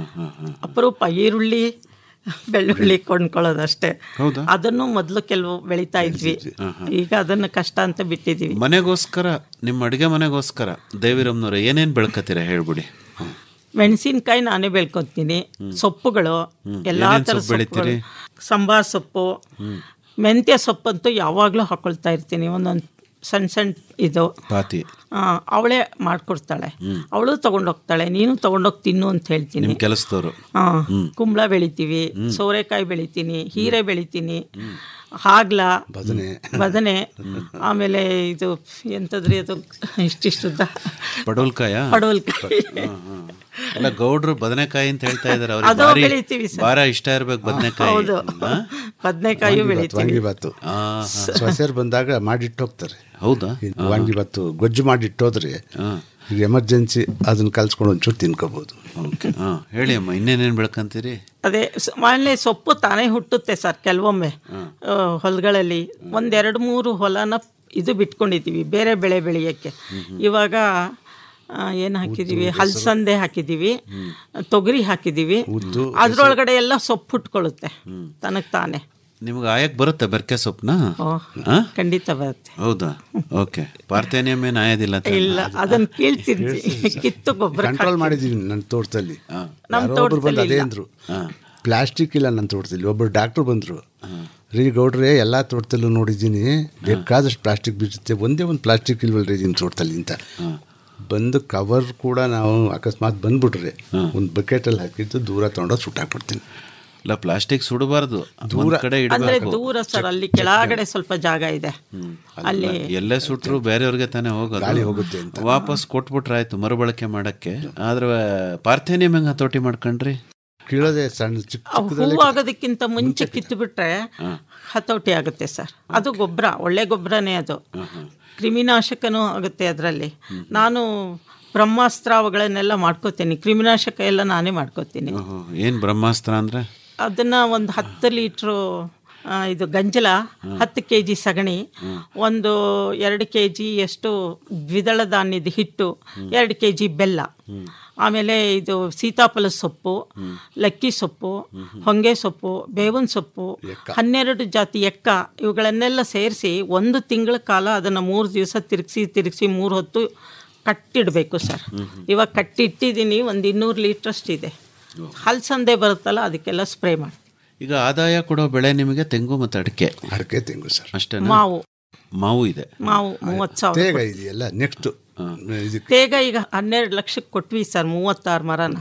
ಅಪರೂಪ ಈರುಳ್ಳಿ ಬೆಳ್ಳುಳ್ಳಿ ಕೊಂಡ್ಕೊಳ್ಳೋದಷ್ಟೇ ಹೌದಾ? ಅದನ್ನು ಮೊದಲು ಕೆಲವು ಬೆಳೀತಾ ಇದ್ವಿ ಈಗ ಅದನ್ನು ಕಷ್ಟ ಅಂತ ಬಿಟ್ಟಿದ್ದೀವಿ ಮನೆಗೋಸ್ಕರ ನಿಮ್ಮ ಅಡುಗೆ ಮನೆಗೋಸ್ಕರ ದೇವಿರಮ್ನವ್ರೆ ಏನೇನು ಬೆಳ್ಕತ್ತೀರಾ ಹೇಳ್ಬಿಡಿ ಮೆಣಸಿನ್ಕಾಯಿ ನಾನೇ ಬೆಳ್ಕೊತೀನಿ ಸೊಪ್ಪುಗಳು ಎಲ್ಲ ಏನೇನ್ ಥರ ಸೊಪ್ಪು ಬೆಳಿತೀರಿ? ಸೊಪ್ಪುಗಳು ಸಾಂಬಾರ್ ಸೊಪ್ಪು ಮೆಂತ್ಯ ಸೊಪ್ಪಂತೂ ಯಾವಾಗಲೂ ಹಾಕೊಳ್ತಾ ಇರ್ತೀನಿ ಒಂದೊಂದು ಸಣ್ಣ ಸಣ್ಣ ಇದು ಪಾತಿ ಅವಳೇ ಮಾಡ್ಕೊಡ್ತಾಳೆ ಅವಳು ತಗೊಂಡೋಗ್ತಾಳೆ ನೀನು ತಗೊಂಡೋಗಿ ತಿನ್ನು ಅಂತ ಹೇಳ್ತೀನಿ ನಿಮ್ಮ ಕೆಲಸದವರು ಹಾ ಕುಂಬಳ ಬೆಳಿತೀವಿ ಸೋರೆಕಾಯಿ ಬೆಳಿತೀನಿ ಹೀರೆ ಬೆಳಿತೀನಿ ಹಾಗ್ಲ ಬದನೆ ಬದನೆ ಆಮೇಲೆ ಇದು ಎಂತದ್ರಿ ಅದು ಇಷ್ಟಿಷ್ಟುದ್ದ ಪಡವಲ್ಕಾಯ ಪಡವಲ್ಕಾಯಿ ಅಲ್ಲ ಗೌಡ್ರು ಬದನೆಕಾಯಿ ಅಂತ ಹೇಳ್ತಾ ಇದಾರೆ ಅದು ಅವ್ರಿಗೆ ಭಾರಿ ಬೆಳಿತೀವಿ ಸರ್. ಭಾರ ಇಷ್ಟ ಇರ್ಬೇಕು ಬದನೆಕಾಯಿ ಹೌದು ಬದನೆಕಾಯಿ ಬೆಳಿತೀವಿ ವಾಂಗಿಬಾತು ಸೊಸೆಯರು ಬಂದಾಗ ಮಾಡಿಟ್ಟು ಹೋಗ್ತಾರೆ ಹೌದಾ ವಾಂಗಿಬಾತು ಗೊಜ್ಜು ಮಾಡಿಟ್ಟೋದ್ರೆ ಈಗ ಎಮರ್ಜೆನ್ಸಿ ಅದನ್ನ ಕಲ್ಸ್ಕೊಂಡು ಒಂಚೂರು ತಿನ್ಕೋಬೋದು ಓಕೆ ಹಾಂ ಹೇಳಿ ಅಮ್ಮ ಇನ್ನೇನೇನು ಬೆಳ್ಕೊಂತೀರಿ ಅದೇ ಸ- ಮನೆ ಸೊಪ್ಪು ತಾನೇ ಹುಟ್ಟುತ್ತೆ ಸರ್ ಕೆಲವೊಮ್ಮೆ ಆ, ಹೊಲಗಳಲ್ಲಿ ಒಂದೆರಡು ಮೂರು ಹೊಲನ ಇದು ಬಿಟ್ಕೊಂಡಿದ್ದೀವಿ ಬೇರೆ ಬೆಳೆ ಬೆಳೆಯೋಕ್ಕೆ ಇವಾಗ ಏನು ಹಾಕಿದ್ದೀವಿ ಹಲಸಂದೆ ಹಾಕಿದ್ದೀವಿ ತೊಗರಿ ಹಾಕಿದ್ದೀವಿ ಅದ್ರೊಳಗಡೆ ಎಲ್ಲ ಸೊಪ್ಪು ಹುಟ್ಕೊಳ್ಳುತ್ತೆ ತನಗೆ ತಾನೇ ನಿಮ್ಗೆ ಆಯಕ್ಕೆ ಬರುತ್ತೆ ಬೆರ್ಕೆ ಸೊಪ್ಪನ್ನ ಓ ಆ? ಖಂಡಿತ ಬರುತ್ತೆ ಹೌದಾ ಓಕೆ ಪಾರ್ಥೇನಿಯಂ ಏನು ಆಯೋದಿಲ್ಲ ತಾನೆ? ಇಲ್ಲ ಅದನ್ನ ಕೀಳ್ತೀನಿ ಕಿತ್ತು ಗೊಬ್ಬರ ಕಂಟ್ರೋಲ್ ಮಾಡಿದೀವಿ ನನ್ನ ತೋಟದಲ್ಲಿ ನಮ್ಮ ಯಾರೋ ಒಬ್ರು ಬಂದು ತೋಟದಲ್ಲಿ ಅದೇ ಇಲ್ಲ. ಅಂದ್ರು ಪ್ಲಾಸ್ಟಿಕ್ ಇಲ್ಲ ನನ್ನ ತೋಟದಲ್ಲಿ ಒಬ್ಬರು ಡಾಕ್ಟ್ರು ಬಂದರು ರೀ ಗೌಡ್ರೆ ಎಲ್ಲ ತೋಟದಲ್ಲೂ ನೋಡಿದ್ದೀನಿ ಬೇಕಾದಷ್ಟು ಪ್ಲಾಸ್ಟಿಕ್ ಬೀಳುತ್ತೆ ಒಂದೇ ಒಂದು ಪ್ಲಾಸ್ಟಿಕ್ ಇಲ್ವಲ್ರಿ ನಿಮ್ಮ ತೋಟದಲ್ಲಿ ಅಂತ ಬಂದು ಕವರ್ ಕೂಡ ನಾವು ಅಕಸ್ಮಾತ್ ಬಂದ್ಬಿಟ್ರೆ ಒಂದು ಬಕೆಟಲ್ಲಿ ಹಾಕಿದ್ದು ದೂರ ತೊಗೊಂಡೋಗಿ ಸುಟ್ಟಾಕ್ಬಿಡ್ತೀನಿ ಇಲ್ಲ ಪ್ಲಾಸ್ಟಿಕ್ ಸುಡಬಾರ್ದು ದೂರ ಕಡೆ ಅಂದ್ರೆ ಇಡಬೇಕು ದೂರ ಸರ್ ಅಲ್ಲಿ ಕೆಳಗಡೆ ಸ್ವಲ್ಪ ಜಾಗ ಇದೆ ಅಲ್ಲಿ ಎಲ್ಲೇ ಸುಟ್ರು ಬೇರೆಯವ್ರಿಗೆ ತಾನೇ ಹೋಗೋದು ಗಾಳಿ ಹೋಗುತ್ತೆ ವಾಪಸ್ ಕೊಟ್ಬಿಟ್ರೆ ಆಯ್ತು ಮರುಬಳಕೆ ಮಾಡಕ್ಕೆ ಆದ್ರೆ ಪಾರ್ಥೇನಿಯಂ ಹೆಂಗೆ ಹತೋಟಿ ಮಾಡ್ಕೊಂಡ್ರಿ ಕೀಳೋದೆ ಸಣ್ಣ ಚಿಕ್ಕ ಆ ಹೂವು ಆಗೋದಕ್ಕಿಂತ ಮುಂಚೆ ಕಿತ್ತು ಬಿಟ್ರೆ ಹತೋಟಿ ಆಗುತ್ತೆ ಸರ್ ಅದು ಗೊಬ್ಬರ ಒಳ್ಳೆ ಗೊಬ್ಬರನೇ ಅದು ಕ್ರಿಮಿನಾಶಕನೂ ಆಗುತ್ತೆ ಅದರಲ್ಲಿ ನಾನು ಬ್ರಹ್ಮಾಸ್ತ್ರ ಅವುಗಳನ್ನೆಲ್ಲ ಮಾಡ್ಕೋತೀನಿ ಕ್ರಿಮಿನಾಶಕ ಎಲ್ಲ ನಾನೇ ಮಾಡ್ಕೋತೀನಿ ಏನು ಬ್ರಹ್ಮಾಸ್ತ್ರ ಅಂದ್ರೆ ಅದನ್ನ ಒಂದು ಹತ್ತು ಲೀಟ್ರು ಆ, ಇದು ಗಂಜಲ ಹತ್ತು ಕೆ ಜಿ ಸಗಣಿ ಒಂದು ಎರಡು ಕೆ ಜಿ ಎಷ್ಟು ದ್ವಿದಳ ಧಾನ್ಯದ ಹಿಟ್ಟು ಎರಡು ಕೆ ಜಿ ಬೆಲ್ಲ ಆಮೇಲೆ ಇದು ಸೀತಾಫಲ ಸೊಪ್ಪು ಲಕ್ಕಿ ಸೊಪ್ಪು ಹೊಂಗೆ ಸೊಪ್ಪು ಬೇವಿನ ಸೊಪ್ಪು ಹನ್ನೆರಡು ಜಾತಿ ಎಕ್ಕ ಇವುಗಳನ್ನೆಲ್ಲ ಸೇರಿಸಿ ಒಂದು ತಿಂಗಳ ಕಾಲ ಅದನ್ನು ಮೂರು ದಿವಸ ತಿರುಗಿಸಿ ತಿರುಗಿಸಿ ಮೂರು ಹೊತ್ತು ಕಟ್ಟಿಡಬೇಕು ಸರ್ ಇವಾಗ ಕಟ್ಟಿಟ್ಟಿದ್ದೀನಿ ಒಂದು ಇನ್ನೂರು ಲೀಟ್ರಷ್ಟು ಇದೆ ಹಲಸಂದೆ ಬರುತ್ತಲ್ಲ ಅದಕ್ಕೆಲ್ಲ ಸ್ಪ್ರೇ ಮಾಡಿ ಈಗ ಆದಾಯ ಕೊಡೋ ಬೆಳೆ ನಿಮಗೆ ತೆಂಗು ಮತ್ತು ಅಡಿಕೆ ಅಡಿಕೆ ತೆಂಗು ಸರ್ ಅಷ್ಟೇ ಮಾವು ಮಾವು ಇದೆ ಮಾವು ಮೂವತ್ತು ಸಾವಿರ ತೇಗ ಕೊಟ್ಟು- ಇದೆಯಲ್ಲ ನೆಕ್ಸ್ಟ್ ಇದಕ್ಕೆ ತೇಗ ಈಗ ಹನ್ನೆರಡು ಲಕ್ಷಕ್ಕೆ ಕೊಟ್ವಿ ಸರ್ ಮೂವತ್ತಾರು ಮರನ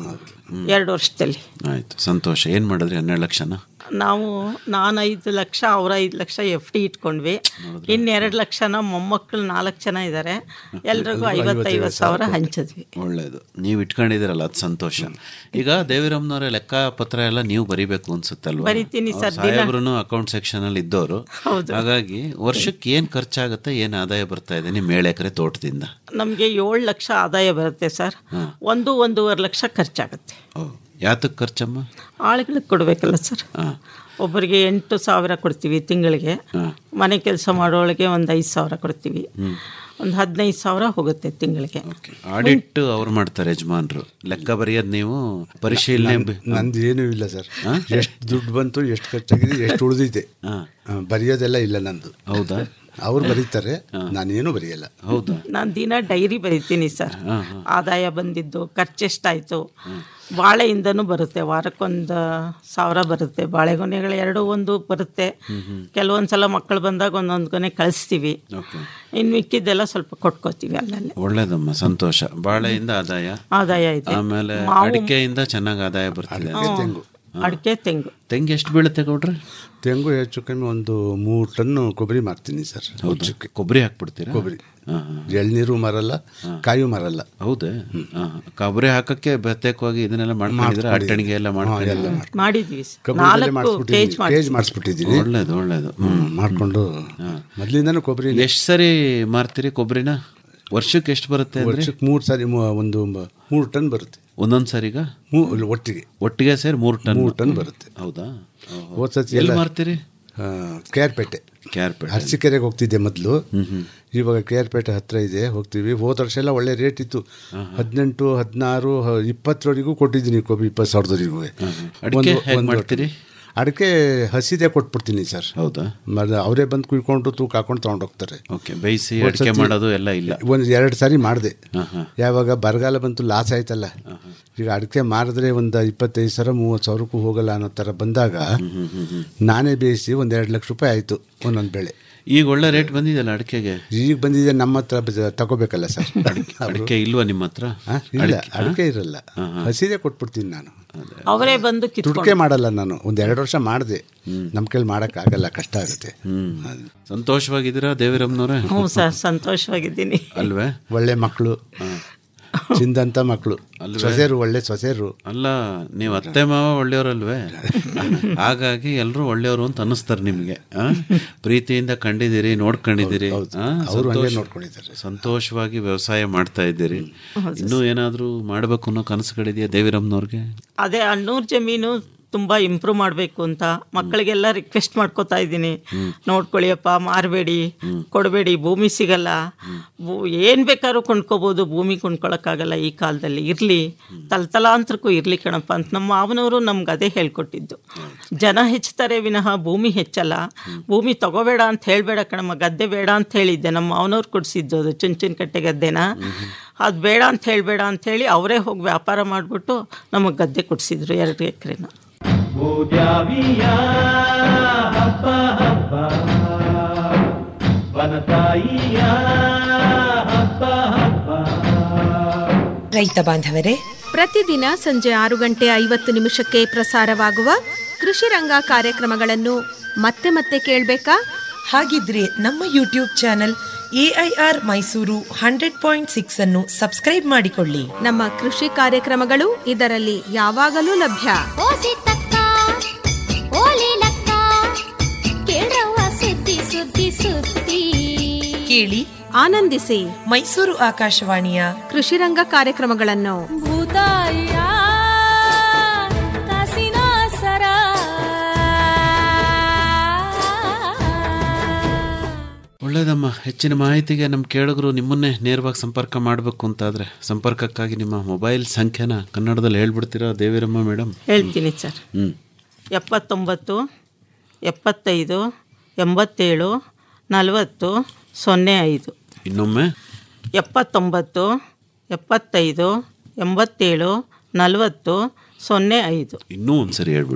ಎರಡು ವರ್ಷದಲ್ಲಿ ಆಯ್ತು ಸಂತೋಷ ಏನು ಮಾಡಿದ್ರಿ ಹನ್ನೆರಡು ಲಕ್ಷನ ನಾವು ನಾನು ಐದು ಲಕ್ಷ ಅವ್ರ ಐದು ಲಕ್ಷ ಎಫ್ ಡಿ ಇಟ್ಕೊಂಡ್ವಿ ಇನ್ನೆರಡು ಲಕ್ಷನ ಮೊಮ್ಮಕ್ಕಳು ನಾಲ್ಕು ಜನ ಇದ್ದಾರೆ ಎಲ್ರಿಗೂ ಐವತ್ತೈವತ್ತು ಸಾವಿರ ಹಂಚಿದ್ವಿ ಒಳ್ಳೇದು ನೀವು ಇಟ್ಕೊಂಡಿದ್ದೀರಲ್ಲ ಅದು ಸಂತೋಷ ಈಗ ದೇವಿರಮ್ಮನವರ ಲೆಕ್ಕ ಪತ್ರ ಎಲ್ಲ ನೀವು ಬರಿಬೇಕು ಅನ್ಸುತ್ತಲ್ವಾ ಬರಿತೀನಿ ಅವ್ರ ಸರ್, ದಿನ. ಸಾಹೇಬ್ರು ಅಕೌಂಟ್ ಸೆಕ್ಷನ್ ಅಲ್ಲಿ ಇದ್ದವರು ಹಾಗಾಗಿ ವರ್ಷಕ್ಕೆ ಏನ್ ಖರ್ಚಾಗುತ್ತೆ ಏನ್ ಆದಾಯ ಬರ್ತಾ ಇದೆ ನಿಮ್ಮ ಏಳು ಎಕರೆ ತೋಟದಿಂದ ನಮಗೆ ಏಳು ಲಕ್ಷ ಆದಾಯ ಬರುತ್ತೆ ಸರ್ ಒಂದು ಒಂದೂವರೆ ಲಕ್ಷ ಖರ್ಚಾಗುತ್ತೆ ಯಾತಕ್ಕೆ ಖರ್ಚಮ್ಮ ಆಳುಗಳಿಗೆ ಕೊಡಬೇಕಲ್ಲ ಸರ್ ಒಬ್ಬರಿಗೆ ಎಂಟು ಸಾವಿರ ಕೊಡ್ತೀವಿ ತಿಂಗಳಿಗೆ ಮನೆ ಕೆಲಸ ಮಾಡೋಳಿಗೆ ಒಂದು ಐದು ಸಾವಿರ ಕೊಡ್ತೀವಿ ಒಂದು ಹದಿನೈದು ಸಾವಿರ ಹೋಗುತ್ತೆ ತಿಂಗಳಿಗೆ ಆಡಿಟ್ ಅವ್ರು ಮಾಡ್ತಾರೆ ಯಜಮಾನ್ರು ಲೆಕ್ಕ ಬರೆಯೋದು ನೀವು ಪರಿಶೀಲನೆ ಬಿ- ನಂದು ಏನೂ ಇಲ್ಲ ಸರ್ ಎಷ್ಟು ದುಡ್ಡು ಬಂತು ಎಷ್ಟು ಖರ್ಚಾಗಿದೆ ಎಷ್ಟು ಉಳಿದಿದೆ ಬರೆಯೋದೆಲ್ಲ ಇಲ್ಲ ನಂದು ಹೌದಾ ಅವ್ರು ಬರೀತಾರೆ ನಾನೇನು ಬರೆಯಲ್ಲ ಹೌದಾ ನಾನು ದಿನ ಡೈರಿ ಬರಿತೀನಿ ಸರ್ ಆದಾಯ ಬಂದಿದ್ದು ಖರ್ಚೆಷ್ಟಾಯಿತು ಬಾಳೆಯಿಂದನೂ ಬರುತ್ತೆ ವಾರಕ್ಕೊಂದು ಸಾವಿರ ಬರುತ್ತೆ ಬಾಳೆಗೊನೆಗಳು ಎರಡು ಒಂದು ಬರುತ್ತೆ ಕೆಲವೊಂದು ಸಲ ಮಕ್ಕಳು ಬಂದಾಗ ಒಂದೊಂದು ಗೊನೆ ಕಳಿಸ್ತೀವಿ ಇನ್ನು ಮಿಕ್ಕಿದ್ದೆಲ್ಲ ಸ್ವಲ್ಪ ಕೊಟ್ಕೋತೀವಿ ಅಲ್ಲಲ್ಲಿ ಒಳ್ಳೇದಮ್ಮ ಸಂತೋಷ ಬಾಳೆಯಿಂದ ಆದಾಯ ಆದಾಯ ಇದೆ ಆಮೇಲೆ ಮಾವು- ಅಡಿಕೆಯಿಂದ ಚೆನ್ನಾಗಿ ಆದಾಯ ಬರ್ತಿದೆ ಹ್ಮ್. ಅಡಿಕೆ ತೆಂಗು ತೆಂಗು ಎಷ್ಟು ಬೀಳುತ್ತೆ ಗೌಡ್ರೆ ತೆಂಗು ಹೆಚ್ಚು ಕಮ್ಮಿ ಒಂದು ಮೂರು ಟನ್ನು ಕೊಬ್ಬರಿ ಮಾರ್ತೀನಿ ಸರ್ ವರ್ಷಕ್ಕೆ ಕೊಬ್ಬರಿ ಹಾಕ್ಬಿಡ್ತೀರಾ ಕೊಬ್ಬರಿ ಎಳ್ನೀರು ಮಾರಲ್ಲ ಕಾಯು ಮಾರಲ್ಲ ಹೌದೇ ಕೊಬ್ಬರಿ ಹಾಕಕ್ಕೆ ಪ್ರತ್ಯೇಕವಾಗಿ ಇದನ್ನೆಲ್ಲ ಮಾಡ್ಕೊಂಡಿದ್ರೆ ಮಾಡ್ಕೊಂಡಿದ್ದೀನಿ. ಅಟ್ಟಣಿಗೆ ಎಲ್ಲ ಮಾಡ್ಕೊಂಡಿದ್ದೀರಾ ಮಾಡಿದ್ವಿ ಸರ್. ಕಬ್ಬಣದಲ್ಲೇ ನಾಲ್ಕು ಕೇಜ್ ಮಾಡಿಸ್ಬಿಟ್ಟಿದ್ದೀನಿ ಕೇಜ್ ಮಾಡಿಸ್ಬಿಟ್ಟಿದ್ದೀನಿ ಒಳ್ಳೇದು ಒಳ್ಳೇದು ಹ್ಮ್, ಮಾಡ್ಕೊಂಡು ಮೊದಲಿಂದನೂ ಕೊಬ್ಬರಿ ಎಷ್ಟು ಸರಿ ಮಾರ್ತೀರಿ ಕೊಬ್ಬರಿನ ವರ್ಷಕ್ಕೆ ಎಷ್ಟು ಬರುತ್ತೆ ಅಂದ್ರೆ ವರ್ಷಕ್ಕೆ ಮೂರು ಸಾರಿ ಮೂ- ಒಂದು ಮ- ಮೂರು ಟನ್ ಬರುತ್ತೆ ಒಂದೊಂದು ಸರಿಗ ಮೂ- ಇಲ್ಲ, ಒಟ್ಟಿಗೆ ಒಟ್ಟಿಗೆ ಸೇರಿ ಮೂರು ಟನ್ ಮೂರು ಟನ್ ಬರುತ್ತೆ ಹೌದಾ ಹೋದ್ ಸತಿ ಎಲ್ಲಿ ಎಲ್ಲ- ಮಾರ್ತೀರಿ ಆ, ಕೇರ್ಪೇಟೆ ಕೇರ್ಪೇಟೆ ಅರಸೀಕೆರೆಗೆ ಹೋಗ್ತಿದ್ದೆ ಮೊದಲು ಇವಾಗ ಕೇರ್ಪೇಟೆ ಹತ್ರ ಇದೆ ಹೋಗ್ತೀವಿ ಹೋದ ವರ್ಷ ಎಲ್ಲ ಒಳ್ಳೆ ರೇಟ್ ಇತ್ತು ಹದಿನೆಂಟು ಹದಿನಾರು ಇಪ್ಪತ್ತರವರೆಗೂ ಕೊಟ್ಟಿದ್ದೀನಿ ಕೊಬ್ಬರಿ ಇಪ್ಪತ್ತು ಸಾವಿರದವರೆಗೂ ಅಡಿಕೆ ಹೇಗ್ ಮಾಡ್ತೀರಿ? ಅಡಿಕೆ ಹಸಿದೆ ಕೊಟ್ಬಿಡ್ತೀನಿ ಸರ್ ಹೌದಾ ಮತ್ತೆ ಅವರೇ ಬಂದು ಕುಯ್ಕೊಂಡು ತೂಕ ಹಾಕೊಂಡು ತಗೊಂಡೋಗ್ತಾರೆ ಓಕೆ ಬೇಯಿಸಿ ಹೋದ್ ಅಡಿಕೆ ಸತಿ ಮಾಡೋದು ಎಲ್ಲ ಇಲ್ಲ ಒಂದು ಎರಡು ಸಾರಿ ಮಾಡಿದೆ ಯಾವಾಗ ಬರಗಾಲ ಬಂತು ಲಾಸ್ ಆಯ್ತಲ್ಲ ಈಗ ಅಡಿಕೆ ಮಾರಿದ್ರೆ ಒಂದು ಇಪ್ಪತ್ತೈದು ಸಾವಿರ ಮೂವತ್ತು ಸಾವಿರಕ್ಕೂ ಹೋಗಲ್ಲ ಅನ್ನೋ ಥರ ಬಂದಾಗ ನಾನೇ ಬೇಯಿಸಿ ಒಂದು ಎರಡು ಲಕ್ಷ ರೂಪಾಯಿ ಆಯಿತು ಒಂದೊಂದು ಬೆಳೆ ಈಗ ಒಳ್ಳೆ ರೇಟ್ ಬಂದಿದೆಯಲ್ಲ ಅಡಿಕೆಗೆ ಈಗ ಬಂದಿದೆ ನಮ್ಮ ಹತ್ರ ಬ- ತಗೋಬೇಕಲ್ಲ ಸರ್ ಅಡಿಕೆ ಇಲ್ವಾ ನಿಮ್ಮ ಹತ್ರ ಆ, ಇಲ್ಲ ಅಡಿಕೆ ಇರಲ್ಲ ಹಸಿದೆ ಕೊಟ್ಬಿಡ್ತೀನಿ ನಾನು ಅವರೇ ಬಂದು ತುಡಿಕೆ ಕಿತ್ಕೊಂಡು ಮಾಡಲ್ಲ ನಾನು ಒಂದು ಎರಡು ವರ್ಷ ಮಾಡಿದೆ ನಮ್ಮ ಕೈಲಿ ಮಾಡೋಕ್ಕಾಗಲ್ಲ ಕಷ್ಟ ಆಗುತ್ತೆ ಹ್ಮ್ ಸಂತೋಷವಾಗಿದ್ದೀರಾ ದೇವಿರಮ್ಮನವ್ರೆ ಹ್ಞೂ ಸರ್ ಸಂತೋಷವಾಗಿದ್ದೀನಿ ಅಲ್ವೇ ಒಳ್ಳೆ ಮಕ್ಕಳು ಚಿಂದಂತ ಮಕ್ಕಳು ಸೊಸೆರು ಒಳ್ಳೆ ಸೊಸೆರು ಅಲ್ಲ ನೀವು ಅತ್ತೆ ಮಾವ ಒಳ್ಳೆಯವರಲ್ವೇ ಹಾಗಾಗಿ ಎಲ್ಲರೂ ಒಳ್ಳೆಯವರು ಅಂತ ಅನ್ನಿಸ್ತಾರೆ ನಿಮಗೆ ಆ? ಪ್ರೀತಿಯಿಂದ ಕಂಡಿದ್ದೀರಿ ನೋಡ್ಕೊಂಡಿದ್ದೀರಿ ಆ? ಅವ್ರು ಹಂಗೆ ಸಂತೋಷ- ನೋಡ್ಕೊಂಡಿದ್ದಾರೆ. ಸಂತೋಷವಾಗಿ ವ್ಯವಸಾಯ ಮಾಡ್ತಾ ಇದ್ದೀರಿ ಇನ್ನೂ ಏನಾದರೂ ಮಾಡಬೇಕು ಅನ್ನೋ ಕನಸುಗಳಿದೆಯಾ ದೇವಿರಮ್ಮನವ್ರಿಗೆ ಅದೇ ಅಣ್ಣೂರು ಜಮೀನು ತುಂಬ ಇಂಪ್ರೂವ್ ಮಾಡಬೇಕು ಅಂತ ಮಕ್ಕಳಿಗೆಲ್ಲ ರಿಕ್ವೆಸ್ಟ್ ಮಾಡ್ಕೋತಾ ಇದ್ದೀನಿ ನೋಡ್ಕೊಳ್ಳಿಯಪ್ಪ ಮಾರಬೇಡಿ ಕೊಡಬೇಡಿ ಭೂಮಿ ಸಿಗಲ್ಲ ಏನು ಬೇಕಾದ್ರೂ ಕೊಂಡ್ಕೋಬೋದು ಭೂಮಿ ಕೊಂಡ್ಕೊಳಕ್ಕಾಗಲ್ಲ ಈ ಕಾಲದಲ್ಲಿ ಇರಲಿ ತಲತಲಾಂತರಕ್ಕೂ ಇರಲಿ ಕಣಪ್ಪ ಅಂತ ನಮ್ಮ ಮಾವನವರು ನಮ್ಗೆ ಅದೇ ಹೇಳ್ಕೊಟ್ಟಿದ್ದು ಜನ ಹೆಚ್ಚುತ್ತಾರೆ ವಿನಃ ಭೂಮಿ ಹೆಚ್ಚಲ್ಲ ಭೂಮಿ ತಗೋಬೇಡ ಅಂತ ಹೇಳಬೇಡ ಕಣಮ್ಮ ಗದ್ದೆ ಬೇಡ ಅಂತ ಹೇಳಿದ್ದೆ ನಮ್ಮ ಮಾವನವ್ರು ಕೊಡಿಸಿದ್ದು ಅದು ಚುಂಚುನ್ ಕಟ್ಟೆ ಗದ್ದೆನ ಅದು ಬೇಡ ಅಂತ ಹೇಳಬೇಡ ಅಂತ ಹೇಳಿ ಅವರೇ ಹೋಗಿ ವ್ಯಾಪಾರ ಮಾಡಿಬಿಟ್ಟು ನಮಗೆ ಗದ್ದೆ ಕೊಡಿಸಿದ್ರು ಎರಡು ಎಕರೆನ ಭೂದ್ಯಾವಿಯ ಹಬ್ಬ ಹಬ್ಬ ವನತಾಯಿಯ ಹಬ್ಬ ಹಬ್ಬ ರೈತ ಬಾಂಧವರೇ ಪ್ರತಿದಿನ ಸಂಜೆ ಆರು ಗಂಟೆ ಐವತ್ತು ನಿಮಿಷಕ್ಕೆ ಪ್ರಸಾರವಾಗುವ ಕೃಷಿ ರಂಗ ಕಾರ್ಯಕ್ರಮಗಳನ್ನು ಮತ್ತೆ ಮತ್ತೆ ಕೇಳಬೇಕಾ ಹಾಗಿದ್ರೆ ನಮ್ಮ YouTube channel AIR Mysuru hundred point six ಅನ್ನು ಸಬ್ಸ್ಕ್ರೈಬ್ ಮಾಡಿಕೊಳ್ಳಿ ನಮ್ಮ ಕೃಷಿ ಕಾರ್ಯಕ್ರಮಗಳು ಇದರಲ್ಲಿ ಯಾವಾಗಲೂ ಲಭ್ಯ ಸುದ್ದಿ ಸುದ್ದಿ ಸುದ್ದಿ ಕೇಳಿ ಆನಂದಿಸಿ ಮೈಸೂರು ಆಕಾಶವಾಣಿಯ ಕೃಷಿ ರಂಗ ಕಾರ್ಯಕ್ರಮಗಳನ್ನು ಭೂತಾಯ ಕಾಸಿನ ಸರ ಒಳ್ಳೇದಮ್ಮ ಹೆಚ್ಚಿನ ಮಾಹಿತಿಗೆ ನಮ್ಮ ಕೇಳುಗರು ನಿಮ್ಮನ್ನೇ ನೇರವಾಗಿ ಸಂಪರ್ಕ ಮಾಡಬೇಕು ಅಂತಾದರೆ ಸಂಪರ್ಕಕ್ಕಾಗಿ ನಿಮ್ಮ ಮೊಬೈಲ್ ಸಂಖ್ಯೆನ ಕನ್ನಡದಲ್ಲಿ ಹೇಳ್ಬಿಡ್ತೀರಾ ದೇವಿರಮ್ಮ ಮೇಡಮ್ ಹೇಳ್ತೀನಿ ಸರ್ ಹ್ಞೂ ಎಪ್ಪತ್ತೊಂಬತ್ತು ಎಪ್ಪತ್ತೈದು ಎಂಬತ್ತೇಳು ನಲವತ್ತು ಸೊನ್ನೆ ಐದು ಇನ್ನೊಮ್ಮೆ ಎಪ್ಪತ್ತೊಂಬತ್ತು ಎಪ್ಪತ್ತೈದು ಎಂಬತ್ತೇಳು ನಲವತ್ತು ಸೊನ್ನೆ ಐದು ಇನ್ನೂ ಒಂದು ಸರಿ ಹೇಳ್ಬಿಡಿ